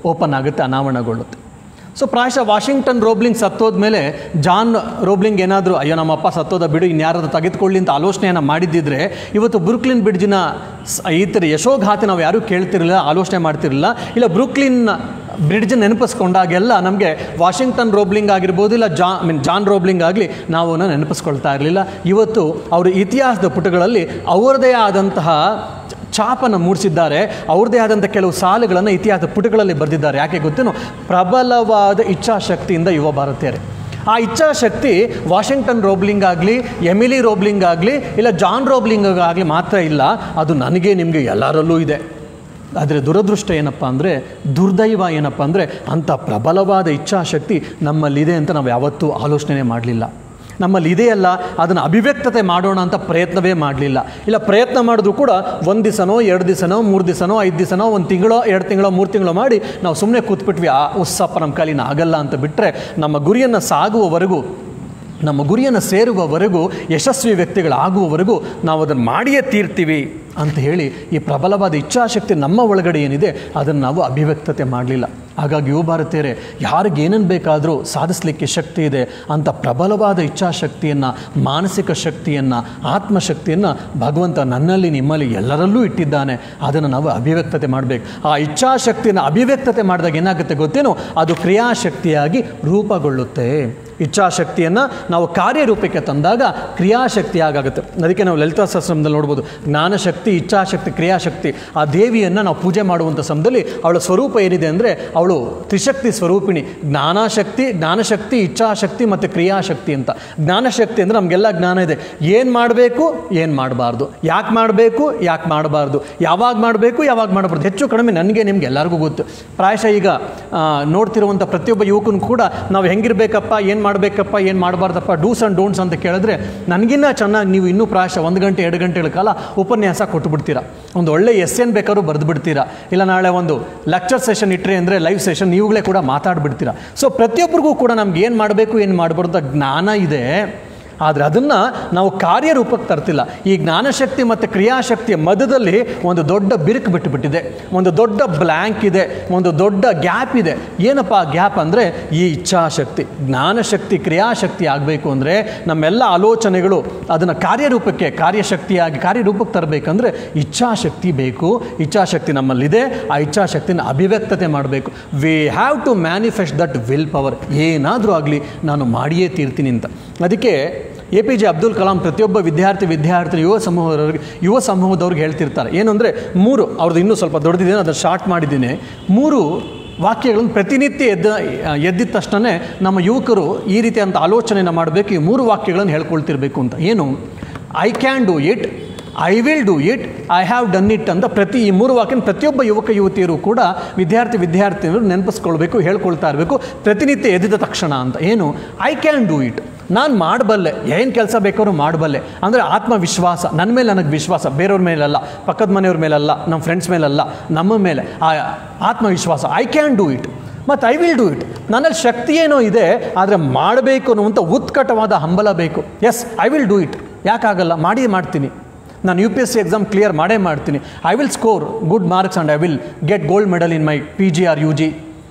ಓಪನ್ ಆಗುತ್ತೆ ಅನಾವರಣಗೊಳ್ಳುತ್ತೆ ಸೊ ಪ್ರಾಯಶಃ ವಾಷಿಂಗ್ಟನ್ ರೋಬ್ಲಿಂಗ್ ಸತ್ತೋದ್ಮೇಲೆ ಜಾನ್ ರೋಬ್ಲಿಂಗ್ ಏನಾದರೂ ಅಯ್ಯೋ ನಮ್ಮಪ್ಪ ಸತ್ತೋದ ಬಿಡು ಇನ್ಯಾರಾದ್ರೂ ತೆಗೆದುಕೊಳ್ಳಿ ಅಂತ ಆಲೋಚನೆಯನ್ನು ಮಾಡಿದ್ದಿದ್ರೆ ಇವತ್ತು ಬ್ರೂಕ್ಲಿನ್ ಬ್ರಿಡ್ಜಿನ ಸ್- ಈ ಥರ ಯಶೋಘಾತಿ ನಾವು ಯಾರೂ ಕೇಳ್ತಿರಲಿಲ್ಲ ಆಲೋಚನೆ ಮಾಡ್ತಿರಲಿಲ್ಲ ಇಲ್ಲ ಬ್ರೂಕ್ಲಿನ್ ಬ್ರಿಡ್ಜ್ ನೆನಪಿಸ್ಕೊಂಡಾಗೆಲ್ಲ ನಮಗೆ ವಾಷಿಂಗ್ಟನ್ ರೋಬ್ಲಿಂಗ್ ಆಗಿರ್ಬೋದು ಇಲ್ಲ ಜಾ ಮೀನ್ ಜಾನ್ ರೋಬ್ಲಿಂಗ್ ಆಗಲಿ ನಾವು ಅವನ್ನ ನೆನಪಿಸ್ಕೊಳ್ತಾ ಇರಲಿಲ್ಲ ಇವತ್ತು ಅವರು ಇತಿಹಾಸದ ಪುಟಗಳಲ್ಲಿ ಅವರದೇ ಆದಂತಹ ಛಾಪನ್ನು ಮೂಡಿಸಿದ್ದಾರೆ ಅವ್ರದ್ದೇ ಆದಂಥ ಕೆಲವು ಸಾಲುಗಳನ್ನು ಇತಿಹಾಸ ಪುಟಗಳಲ್ಲಿ ಬರೆದಿದ್ದಾರೆ ಯಾಕೆ ಗೊತ್ತೇನು ಪ್ರಬಲವಾದ ಇಚ್ಛಾಶಕ್ತಿಯಿಂದ ಯುವ ಭಾರತೀಯರೇ ಆ ಇಚ್ಛಾಶಕ್ತಿ ವಾಷಿಂಗ್ಟನ್ ರೋಬ್ಲಿಂಗ್ ಆಗಲಿ ಎಮಿಲಿ ರೋಬ್ಲಿಂಗ್ ಆಗಲಿ ಇಲ್ಲ ಜಾನ್ ರೋಬ್ಲಿಂಗ್ ಆಗಲಿ ಮಾತ್ರ ಇಲ್ಲ ಅದು ನನಗೆ ನಿಮಗೆ ಎಲ್ಲರಲ್ಲೂ ಇದೆ ಆದರೆ ದುರದೃಷ್ಟ ಏನಪ್ಪ ಅಂದರೆ ದುರ್ದೈವ ಏನಪ್ಪ ಅಂದರೆ ಅಂಥ ಪ್ರಬಲವಾದ ಇಚ್ಛಾಶಕ್ತಿ ನಮ್ಮಲ್ಲಿದೆ ಅಂತ ನಾವು ಯಾವತ್ತೂ ಆಲೋಚನೆ ಮಾಡಲಿಲ್ಲ ನಮ್ಮಲ್ಲಿ ಇದೆಯಲ್ಲ ಅದನ್ನು ಅಭಿವ್ಯಕ್ತತೆ ಮಾಡೋಣ ಅಂತ ಪ್ರಯತ್ನವೇ ಮಾಡಲಿಲ್ಲ ಇಲ್ಲ ಪ್ರಯತ್ನ ಮಾಡಿದ್ರು ಕೂಡ ಒಂದು ದಿವಸನೋ ಎರಡು ದಿವಸನೋ ಮೂರು ದಿವಸನೋ ಐದು ದಿವಸನೋ ಒಂದು ತಿಂಗಳೋ ಎರಡು ತಿಂಗಳೋ ಮೂರು ತಿಂಗಳೋ ಮಾಡಿ ನಾವು ಸುಮ್ಮನೆ ಕೂತ್ಬಿಟ್ವಿ ಆ ಉತ್ಸಪ್ಪ ನಮ್ಮ ಕೈಲಿನ ಆಗಲ್ಲ ಅಂತ ಬಿಟ್ಟರೆ ನಮ್ಮ ಗುರಿಯನ್ನು ಸಾಗುವವರೆಗೂ ನಮ್ಮ ಗುರಿಯನ್ನು ಸೇರುವವರೆಗೂ ಯಶಸ್ವಿ ವ್ಯಕ್ತಿಗಳಾಗುವವರೆಗೂ ನಾವು ಅದನ್ನು ಮಾಡಿಯೇ ತೀರ್ತೀವಿ ಅಂತ ಹೇಳಿ ಈ ಪ್ರಬಲವಾದ ಇಚ್ಛಾಶಕ್ತಿ ನಮ್ಮ ಒಳಗಡೆ ಏನಿದೆ ಅದನ್ನು ನಾವು ಅಭಿವ್ಯಕ್ತತೆ ಮಾಡಲಿಲ್ಲ ಹಾಗಾಗಿ ಯುವ ಭಾರತೀಯರೇ ಯಾರಿಗೆ ಏನೇನು ಬೇಕಾದರೂ ಸಾಧಿಸಲಿಕ್ಕೆ ಶಕ್ತಿ ಇದೆ ಅಂಥ ಪ್ರಬಲವಾದ ಇಚ್ಛಾಶಕ್ತಿಯನ್ನು ಮಾನಸಿಕ ಶಕ್ತಿಯನ್ನು ಆತ್ಮಶಕ್ತಿಯನ್ನು ಭಗವಂತ ನನ್ನಲ್ಲಿ ನಿಮ್ಮಲ್ಲಿ ಎಲ್ಲರಲ್ಲೂ ಇಟ್ಟಿದ್ದಾನೆ ಅದನ್ನು ನಾವು ಅಭಿವ್ಯಕ್ತತೆ ಮಾಡಬೇಕು ಆ ಇಚ್ಛಾಶಕ್ತಿಯನ್ನು ಅಭಿವ್ಯಕ್ತತೆ ಮಾಡಿದಾಗ ಏನಾಗುತ್ತೆ ಗೊತ್ತೇನೋ ಅದು ಕ್ರಿಯಾಶಕ್ತಿಯಾಗಿ ರೂಪುಗೊಳ್ಳುತ್ತೆ ಇಚ್ಛಾಶಕ್ತಿಯನ್ನು ನಾವು ಕಾರ್ಯರೂಪಕ್ಕೆ ತಂದಾಗ ಕ್ರಿಯಾಶಕ್ತಿ ಆಗುತ್ತೆ ಅದಕ್ಕೆ ನಾವು ಲಲಿತಾ ಸಹಸ್ರಮದಲ್ಲಿ ನೋಡ್ಬೋದು ಜ್ಞಾನಶಕ್ತಿ ಇಚ್ಛಾಶಕ್ತಿ ಕ್ರಿಯಾಶಕ್ತಿ ಆ ದೇವಿಯನ್ನು ನಾವು ಪೂಜೆ ಮಾಡುವಂಥ ಸಮಯದಲ್ಲಿ ಅವಳ ಸ್ವರೂಪ ಏನಿದೆ ಅಂದರೆ ಅವಳು ತ್ರಿಶಕ್ತಿ ಸ್ವರೂಪಿಣಿ ಜ್ಞಾನಶಕ್ತಿ ಜ್ಞಾನಶಕ್ತಿ ಇಚ್ಛಾಶಕ್ತಿ ಮತ್ತು ಕ್ರಿಯಾಶಕ್ತಿ ಅಂತ ಜ್ಞಾನಶಕ್ತಿ ಅಂದರೆ ನಮಗೆಲ್ಲ ಜ್ಞಾನ ಇದೆ ಏನು ಮಾಡಬೇಕು ಏನು ಮಾಡಬಾರ್ದು ಯಾಕೆ ಮಾಡಬೇಕು ಯಾಕೆ ಮಾಡಬಾರ್ದು ಯಾವಾಗ ಮಾಡಬೇಕು ಯಾವಾಗ ಮಾಡಬಾರ್ದು ಹೆಚ್ಚು ಕಡಿಮೆ ನನಗೆ ನಿಮ್ಗೆ ಎಲ್ಲರಿಗೂ ಗೊತ್ತು ಪ್ರಾಯಶಃ ಈಗ ಆ, ನೋಡ್ತಿರುವಂಥ ಪ್ರತಿಯೊಬ್ಬ ಯುವಕನು ಕೂಡ ನಾವು ಹೆಂಗಿರ್ಬೇಕಪ್ಪ ಏನು ಮಾಡಬೇಕಪ್ಪ ಏನು ಮಾಡಬಾರ್ದಪ್ಪ ಡೂಸ್ ಆ್ಯಂಡ್ ಡೋಂಟ್ಸ್ ಅಂತ ಕೇಳಿದ್ರೆ ನನಗಿನ್ನ ಚೆನ್ನಾಗಿ ನೀವು ಇನ್ನೂ ಪ್ರಾಯಶಃ ಒಂದು ಗಂಟೆ ಎರಡು ಗಂಟೆಗಳ ಕಾಲ ಉಪನ್ಯಾಸ ಕೊಟ್ಟುಬಿಡ್ತೀರಾ ಒಂದು ಒಳ್ಳೆ ಎಸ್ ಏನು ಬೇಕಾದ್ರೂ ಬರೆದು ಬಿಡ್ತೀರಾ ಇಲ್ಲ ನಾಳೆ ಒಂದು ಲೆಕ್ಚರ್ ಸೆಷನ್ ಇಟ್ಟರೆ ಅಂದರೆ ಲೈವ್ ಸೆಷನ್ ನೀವುಗಳೇ ಕೂಡ ಮಾತಾಡ್ಬಿಡ್ತೀರಾ ಸೊ ಪ್ರತಿಯೊಬ್ಬರಿಗೂ ಕೂಡ ನಮ್ಗೆ ಏನು ಮಾಡಬೇಕು ಏನು ಮಾಡಬಾರ್ದು ಅಂತ ಜ್ಞಾನ ಇದೆ ಆದರೆ ಅದನ್ನು ನಾವು ಕಾರ್ಯರೂಪಕ್ಕೆ ತರ್ತಿಲ್ಲ ಈ ಜ್ಞಾನಶಕ್ತಿ ಮತ್ತು ಕ್ರಿಯಾಶಕ್ತಿಯ ಮಧ್ಯದಲ್ಲಿ ಒಂದು ದೊಡ್ಡ ಬಿರುಕು ಬಿಟ್ಟುಬಿಟ್ಟಿದೆ ಒಂದು ದೊಡ್ಡ ಬ್ಲ್ಯಾಂಕ್ ಇದೆ ಒಂದು ದೊಡ್ಡ ಗ್ಯಾಪ್ ಇದೆ ಏನಪ್ಪ ಆ ಗ್ಯಾಪ್ ಅಂದರೆ ಈ ಇಚ್ಛಾಶಕ್ತಿ ಜ್ಞಾನಶಕ್ತಿ ಕ್ರಿಯಾಶಕ್ತಿ ಆಗಬೇಕು ಅಂದರೆ ನಮ್ಮೆಲ್ಲ ಆಲೋಚನೆಗಳು ಅದನ್ನು ಕಾರ್ಯರೂಪಕ್ಕೆ ಕಾರ್ಯಶಕ್ತಿಯಾಗಿ ಕಾರ್ಯರೂಪಕ್ಕೆ ತರಬೇಕಂದ್ರೆ ಇಚ್ಛಾಶಕ್ತಿ ಬೇಕು ಇಚ್ಛಾಶಕ್ತಿ ನಮ್ಮಲ್ಲಿದೆ ಆ ಇಚ್ಛಾಶಕ್ತಿನ ಅಭಿವ್ಯಕ್ತತೆ ಮಾಡಬೇಕು we have to manifest that will power ಏನಾದರೂ ಆಗಲಿ ನಾನು ಮಾಡಿಯೇ ತೀರ್ತೀನಿ ಅಂತ ಅದಕ್ಕೆ A P J Abdul Kalam ಪ್ರತಿಯೊಬ್ಬ ವಿದ್ಯಾರ್ಥಿ ವಿದ್ಯಾರ್ಥಿ ಯುವ ಸಮೂಹದವ್ರಿಗೆ ಯುವ ಸಮೂಹದವ್ರಿಗೆ ಹೇಳ್ತಿರ್ತಾರೆ ಏನು ಅಂದರೆ ಮೂರು ಅವ್ರದ್ದು ಇನ್ನೂ ಸ್ವಲ್ಪ ದೊಡ್ಡದಿದೆ ಅದನ್ನು ಶಾರ್ಟ್ ಮಾಡಿದ್ದೀನಿ ಮೂರು ವಾಕ್ಯಗಳನ್ನು ಪ್ರತಿನಿತ್ಯ ಎದ್ದ ಎದ್ದಿದ ತಕ್ಷಣ ನಮ್ಮ ಯುವಕರು ಈ ರೀತಿಯಂಥ ಆಲೋಚನೆಯನ್ನು ಮಾಡಬೇಕು ಈ ಮೂರು ವಾಕ್ಯಗಳನ್ನು ಹೇಳ್ಕೊಳ್ತಿರ್ಬೇಕು ಅಂತ ಏನು I can do it I will do it I have done it ಅಂತ ಪ್ರತಿ ಈ ಮೂರು ವಾಕ್ಯನ ಪ್ರತಿಯೊಬ್ಬ ಯುವಕ ಯುವತಿಯರು ಕೂಡ ವಿದ್ಯಾರ್ಥಿ ವಿದ್ಯಾರ್ಥಿನಿಯರು ನೆನಪಿಸ್ಕೊಳ್ಬೇಕು ಹೇಳ್ಕೊಳ್ತಾ ಇರಬೇಕು ಪ್ರತಿನಿತ್ಯ ಎದ್ದಿದ ತಕ್ಷಣ ಅಂತ ಏನು ಐ ಕ್ಯಾನ್ ಡೂ ಇಟ್ ನಾನು ಮಾಡಬಲ್ಲೆ ಏನು ಕೆಲಸ ಬೇಕಾದ್ರೂ ಮಾಡಬಲ್ಲೆ ಅಂದರೆ ಆತ್ಮವಿಶ್ವಾಸ ನನ್ನ ಮೇಲೆ ನನಗೆ ವಿಶ್ವಾಸ ಬೇರೆಯವ್ರ ಮೇಲಲ್ಲ ಪಕ್ಕದ ಮನೆಯವ್ರ ಮೇಲಲ್ಲ ನಮ್ಮ ಫ್ರೆಂಡ್ಸ್ ಮೇಲಲ್ಲ ನಮ್ಮ ಮೇಲೆ ಆ ಆತ್ಮವಿಶ್ವಾಸ ಐ ಕ್ಯಾನ್ ಡೂ ಇಟ್ ಮತ್ತು ಐ ವಿಲ್ ಡೂ ಇಟ್ ನನ್ನಲ್ಲಿ ಶಕ್ತಿ ಏನೋ ಇದೆ ಆದರೆ ಮಾಡಬೇಕು ಅನ್ನುವಂಥ ಉತ್ಕಟವಾದ ಹಂಬಲ ಬೇಕು yes I will do it ಯಾಕಾಗಲ್ಲ ಮಾಡಿ ಮಾಡ್ತೀನಿ ನಾನು U P S C exam clear ಮಾಡೇ ಮಾಡ್ತೀನಿ I will score good marks and I will get gold medal in my P G or U G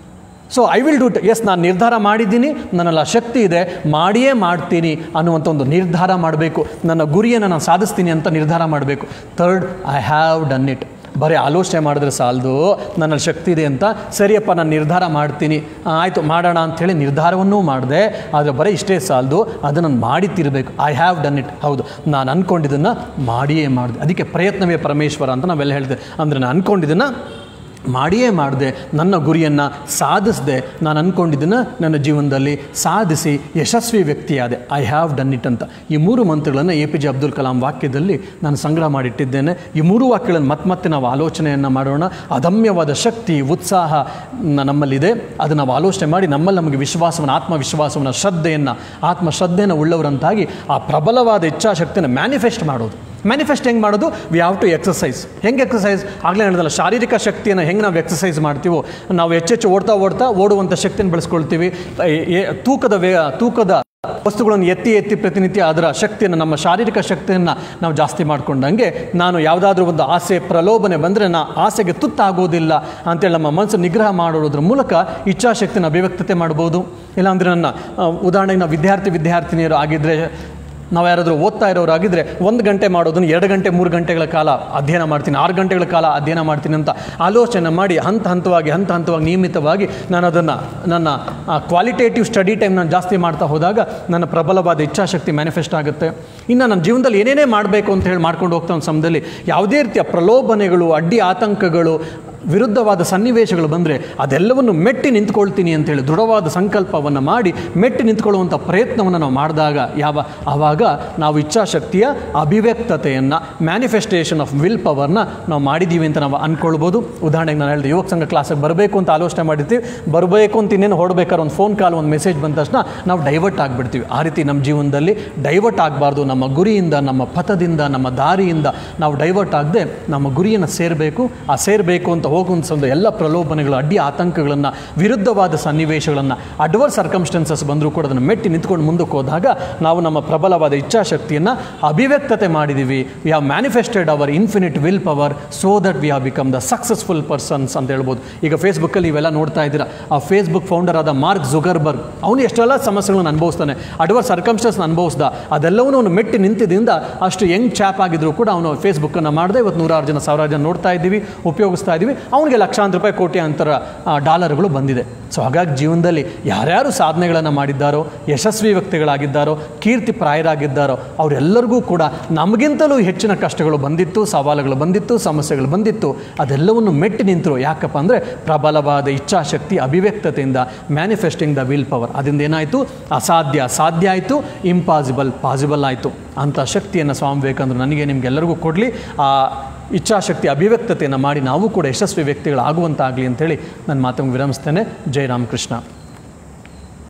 so I will do it yes ನಾನು ನಿರ್ಧಾರ ಮಾಡಿದ್ದೀನಿ ನನ್ನಲ್ಲಿ ಆ ಶಕ್ತಿ ಇದೆ ಮಾಡಿಯೇ ಮಾಡ್ತೀನಿ ಅನ್ನುವಂಥ ಒಂದು ನಿರ್ಧಾರ ಮಾಡಬೇಕು ನನ್ನ ಗುರಿಯನ್ನು ನಾನು ಸಾಧಿಸ್ತೀನಿ ಅಂತ ನಿರ್ಧಾರ ಮಾಡಬೇಕು third I have done it ಬರೀ ಆಲೋಚನೆ ಮಾಡಿದ್ರೆ ಸಾಲದು ನನ್ನಲ್ಲಿ ಶಕ್ತಿ ಇದೆ ಅಂತ ಸರಿಯಪ್ಪ ನಾನು ನಿರ್ಧಾರ ಮಾಡ್ತೀನಿ ಆ, ಆಯಿತು ಮಾಡೋಣ ಅಂಥೇಳಿ ನಿರ್ಧಾರವನ್ನೂ ಮಾಡಿದೆ ಆದರೆ ಬರೀ ಇಷ್ಟೇ ಸಾಲದು ಅದನ್ನು ನಾನು ಮಾಡಿ ತೀರಬೇಕು ಐ ಹ್ಯಾವ್ ಡನ್ ಇಟ್ ಹೌದು ನಾನು ಅಂದ್ಕೊಂಡಿದ್ದನ್ನು ಮಾಡಿಯೇ ಮಾಡಿದೆ ಅದಕ್ಕೆ ಪ್ರಯತ್ನವೇ ಪರಮೇಶ್ವರ ಅಂತ ನಾವೆಲ್ಲ ಹೇಳ್ತೇವೆ ಅಂದರೆ ನಾನು ಅಂದ್ಕೊಂಡಿದ್ದನ್ನು ಮಾಡಿಯೇ ಮಾಡಿದೆ ನನ್ನ ಗುರಿಯನ್ನು ಸಾಧಿಸಿದೆ ನಾನು ಅಂದ್ಕೊಂಡಿದ್ದನ್ನು ನನ್ನ ಜೀವನದಲ್ಲಿ ಸಾಧಿಸಿ ಯಶಸ್ವಿ ವ್ಯಕ್ತಿಯಾದೆ ಐ ಹ್ಯಾವ್ ಡನ್ ಇಟ್ ಅಂತ ಈ ಮೂರು ಮಂತ್ರಗಳನ್ನು A P J Abdul Kalam ವಾಕ್ಯದಲ್ಲಿ ನಾನು ಸಂಗ್ರಹ ಮಾಡಿಟ್ಟಿದ್ದೇನೆ ಈ ಮೂರು ವಾಕ್ಯಗಳನ್ನು ಮತ್ತೆ ಮತ್ತೆ ನಾವು ಆಲೋಚನೆಯನ್ನು ಮಾಡೋಣ ಅದಮ್ಯವಾದ ಶಕ್ತಿ ಉತ್ಸಾಹ ನ- ನಮ್ಮಲ್ಲಿದೆ ಅದನ್ನು ನಾವು ಆಲೋಚನೆ ಮಾಡಿ ನಮ್ಮಲ್ಲಿ ನಮಗೆ ವಿಶ್ವಾಸವನ್ನು ಆತ್ಮವಿಶ್ವಾಸವನ್ನು ಶ್ರದ್ಧೆಯನ್ನು ಆತ್ಮಶ್ರದ್ಧೆಯನ್ನು ಉಳ್ಳವರಂತಾಗಿ ಆ ಪ್ರಬಲವಾದ ಇಚ್ಛಾಶಕ್ತಿಯನ್ನು ಮ್ಯಾನಿಫೆಸ್ಟ್ ಮಾಡೋದು ಮ್ಯಾನಿಫೆಸ್ಟ್ ಹೆಂಗೆ ಮಾಡೋದು ವಿ ಹ್ಯಾವ್ ಟು ಎಕ್ಸಸೈಸ್ ಹೆಂಗೆ ಎಕ್ಸಸೈಸ್ ಆಗಲೇ ಹೇಳಿದಲ್ಲ ಶಾರೀರಿಕ ಶಕ್ತಿಯನ್ನು ಹೆಂಗೆ ನಾವು ಎಕ್ಸಸೈಸ್ ಮಾಡ್ತೀವೋ ನಾವು ಹೆಚ್ಚೆಚ್ಚು ಓಡ್ತಾ ಓಡ್ತಾ ಓಡುವಂಥ ಶಕ್ತಿಯನ್ನು ಬೆಳೆಸ್ಕೊಳ್ತೀವಿ ಎ- ಎ- ತೂಕದ ವೇ ತೂಕದ ವಸ್ತುಗಳನ್ನು ಎತ್ತಿ ಎತ್ತಿ ಪ್ರತಿನಿತ್ಯ ಅದರ ಶಕ್ತಿಯನ್ನು ನಮ್ಮ ಶಾರೀರಿಕ ಶಕ್ತಿಯನ್ನು ನಾವು ಜಾಸ್ತಿ ಮಾಡಿಕೊಂಡಂಗೆ ನಾನು ಯಾವುದಾದ್ರೂ ಒಂದು ಆಸೆ ಪ್ರಲೋಭನೆ ಬಂದರೆ ನಾ ಆಸೆಗೆ ತುತ್ತಾಗೋದಿಲ್ಲ ಅಂತೇಳಿ ನಮ್ಮ ಮನಸ್ಸು ನಿಗ್ರಹ ಮಾಡೋದ್ರ ಮೂಲಕ ಇಚ್ಛಾಶಕ್ತಿನ ಅಭಿವ್ಯಕ್ತತೆ ಮಾಡ್ಬೋದು ಇಲ್ಲಾಂದರೆ ನನ್ನ ಆ, ಉದಾಹರಣೆಗೆ ನಾವು ವಿದ್ಯಾರ್ಥಿ ವಿದ್ಯಾರ್ಥಿನಿಯರು ಆಗಿದ್ದರೆ ನಾವು ಯಾರಾದರೂ ಓದ್ತಾ ಇರೋರಾಗಿದ್ದರೆ ಒಂದು ಗಂಟೆ ಮಾಡೋದನ್ನು ಎರಡು ಗಂಟೆ ಮೂರು ಗಂಟೆಗಳ ಕಾಲ ಅಧ್ಯಯನ ಮಾಡ್ತೀನಿ ಆರು ಗಂಟೆಗಳ ಕಾಲ ಅಧ್ಯಯನ ಮಾಡ್ತೀನಿ ಅಂತ ಆಲೋಚನೆ ಮಾಡಿ ಹಂತ ಹಂತವಾಗಿ ಹಂತ ಹಂತವಾಗಿ ನಿಯಮಿತವಾಗಿ ನಾನು ಅದನ್ನು ನನ್ನ ಕ್ವಾಲಿಟೇಟಿವ್ ಸ್ಟಡಿ ಟೈಮ್ ನಾನು ಜಾಸ್ತಿ ಮಾಡ್ತಾ ಹೋದಾಗ ನನ್ನ ಪ್ರಬಲವಾದ ಇಚ್ಛಾಶಕ್ತಿ ಮ್ಯಾನಿಫೆಸ್ಟ್ ಆಗುತ್ತೆ ಇನ್ನು ನನ್ನ ಜೀವನದಲ್ಲಿ ಏನೇನೇ ಮಾಡಬೇಕು ಅಂತ ಹೇಳಿ ಮಾಡ್ಕೊಂಡು ಹೋಗ್ತಾ ಒಂದು ಸಮಯದಲ್ಲಿ ಯಾವುದೇ ರೀತಿಯ ಪ್ರಲೋಭನೆಗಳು ಅಡ್ಡಿ ಆತಂಕಗಳು ವಿರುದ್ಧವಾದ ಸನ್ನಿವೇಶಗಳು ಬಂದರೆ ಅದೆಲ್ಲವನ್ನು ಮೆಟ್ಟಿ ನಿಂತ್ಕೊಳ್ತೀನಿ ಅಂತೇಳಿ ದೃಢವಾದ ಸಂಕಲ್ಪವನ್ನು ಮಾಡಿ ಮೆಟ್ಟಿ ನಿಂತ್ಕೊಳ್ಳುವಂಥ ಪ್ರಯತ್ನವನ್ನು ನಾವು ಮಾಡಿದಾಗ ಯಾವ ಆವಾಗ ನಾವು ಇಚ್ಛಾಶಕ್ತಿಯ ಅಭಿವ್ಯಕ್ತತೆಯನ್ನು ಮ್ಯಾನಿಫೆಸ್ಟೇಷನ್ ಆಫ್ ವಿಲ್ ಪವರ್ನ ನಾವು ಮಾಡಿದ್ದೀವಿ ಅಂತ ನಾವು ಅಂದ್ಕೊಳ್ಬೋದು ಉದಾಹರಣೆಗೆ ನಾನು ಹೇಳಿದೆ ಯುವಕ ಸಂಘ ಕ್ಲಾಸಿಗೆ ಬರಬೇಕು ಅಂತ ಆಲೋಚನೆ ಮಾಡಿರ್ತೀವಿ ಬರಬೇಕು ಅಂತ ಇನ್ನೇನು ಹೊರಡ್ಬೇಕಾದ್ರೆ ಒಂದು ಫೋನ್ ಕಾಲ್ ಒಂದು ಮೆಸೇಜ್ ಬಂದ ತಕ್ಷಣ ನಾವು ಡೈವರ್ಟ್ ಆಗಿಬಿಡ್ತೀವಿ ಆ ರೀತಿ ನಮ್ಮ ಜೀವನದಲ್ಲಿ ಡೈವರ್ಟ್ ಆಗಬಾರ್ದು ನಮ್ಮ ಗುರಿಯಿಂದ ನಮ್ಮ ಪಥದಿಂದ ನಮ್ಮ ದಾರಿಯಿಂದ ನಾವು ಡೈವರ್ಟ್ ಆಗದೆ ನಮ್ಮ ಗುರಿಯನ್ನು ಸೇರಬೇಕು ಆ ಸೇರಬೇಕು ಅಂತ ಹೋಗುವಂಥ ಒಂದು ಎಲ್ಲ ಪ್ರಲೋಭನೆಗಳು ಅಡ್ಡಿ ಆತಂಕಗಳನ್ನು ವಿರುದ್ಧವಾದ ಸನ್ನಿವೇಶಗಳನ್ನು ಅಡ್ವರ್ಸ್ ಸರ್ಕಮ್ಸ್ಟೆನ್ಸಸ್ ಬಂದರೂ ಕೂಡ ಅದನ್ನು ಮೆಟ್ಟಿ ನಿಂತ್ಕೊಂಡು ಮುಂದಕ್ಕೆ ಹೋದಾಗ ನಾವು ನಮ್ಮ ಪ್ರಬಲವಾದ ಇಚ್ಛಾಶಕ್ತಿಯನ್ನು ಅಭಿವ್ಯಕ್ತತೆ ಮಾಡಿದ್ದೀವಿ we have manifested our infinite will power so that we have become the successful persons ಅಂತ ಹೇಳ್ಬೋದು ಈಗ ಫೇಸ್ಬುಕ್ಕಲ್ಲಿ ಇವೆಲ್ಲ ನೋಡ್ತಾ ಇದ್ದೀರಾ ಆ ಫೇಸ್ಬುಕ್ ಫೌಂಡರ್ ಆದ ಮಾರ್ಕ್ ಜುಗರ್ಬರ್ಗ್ ಅವನು ಎಷ್ಟೆಲ್ಲ ಸಮಸ್ಯೆಗಳನ್ನು ಅನುಭವಿಸ್ತಾನೆ ಅಡ್ವರ್ಸ್ ಸರ್ಕಮ್ಸ್ಟೆನ್ಸ್ ಅನುಭವಿಸ್ದ ಅದೆಲ್ಲವೂ ಅವನು ಮೆಟ್ಟಿ ನಿಂತಿದ್ದರಿಂದ ಅಷ್ಟು ಯಂಗ್ ಚಾಪ್ ಆಗಿದ್ರು ಕೂಡ ಅವನು ಫೇಸ್ಬುಕ್ಕನ್ನು ಮಾಡಿದೆ ಇವತ್ತು ನೂರಾರು ಜನ ಸಾವಿರಾರು ಜನ ನೋಡ್ತಾ ಇದ್ದೀವಿ ಉಪಯೋಗಿಸ್ತಾ ಇದ್ದೀವಿ ಅವನಿಗೆ ಲಕ್ಷಾಂತರ ರೂಪಾಯಿ ಕೋಟ್ಯಾಂತರ ಆ, ಡಾಲರ್ಗಳು ಬಂದಿದೆ ಸೊ ಹಾಗಾಗಿ ಜೀವನದಲ್ಲಿ ಯಾರ್ಯಾರು ಸಾಧನೆಗಳನ್ನು ಮಾಡಿದ್ದಾರೋ ಯಶಸ್ವಿ ವ್ಯಕ್ತಿಗಳಾಗಿದ್ದಾರೋ ಕೀರ್ತಿ ಪ್ರಾಯರಾಗಿದ್ದಾರೋ ಅವರೆಲ್ಲರಿಗೂ ಕೂಡ ನಮಗಿಂತಲೂ ಹೆಚ್ಚಿನ ಕಷ್ಟಗಳು ಬಂದಿತ್ತು ಸವಾಲುಗಳು ಬಂದಿತ್ತು ಸಮಸ್ಯೆಗಳು ಬಂದಿತ್ತು ಅದೆಲ್ಲವನ್ನು ಮೆಟ್ಟಿ ನಿಂತರು ಯಾಕಪ್ಪ ಅಂದರೆ ಪ್ರಬಲವಾದ ಇಚ್ಛಾಶಕ್ತಿ ಅಭಿವ್ಯಕ್ತತೆಯಿಂದ ಮ್ಯಾನಿಫೆಸ್ಟಿಂಗ್ ದ ವಿಲ್ ಪವರ್ ಅದರಿಂದ ಏನಾಯಿತು ಅಸಾಧ್ಯ ಸಾಧ್ಯ ಆಯಿತು ಇಂಪಾಸಿಬಲ್ ಪಾಸಿಬಲ್ ಆಯಿತು ಅಂಥ ಶಕ್ತಿಯನ್ನು ಸ್ವಾಮಿ ವಿವೇಕಾನಂದರು ನನಗೆ ನಿಮಗೆಲ್ಲರಿಗೂ ಕೊಡಲಿ ಆ ಇಚ್ಛಾಶಕ್ತಿ ಅಭಿವ್ಯಕ್ತತೆಯನ್ನು ಮಾಡಿ ನಾವು ಕೂಡ ಯಶಸ್ವಿ ವ್ಯಕ್ತಿಗಳಾಗುವಂತಾಗಲಿ ಅಂತೇಳಿ ನನ್ನ ಮಾತನ್ನು ವಿರಮಿಸ್ತೇನೆ ಜೈ ರಾಮಕೃಷ್ಣ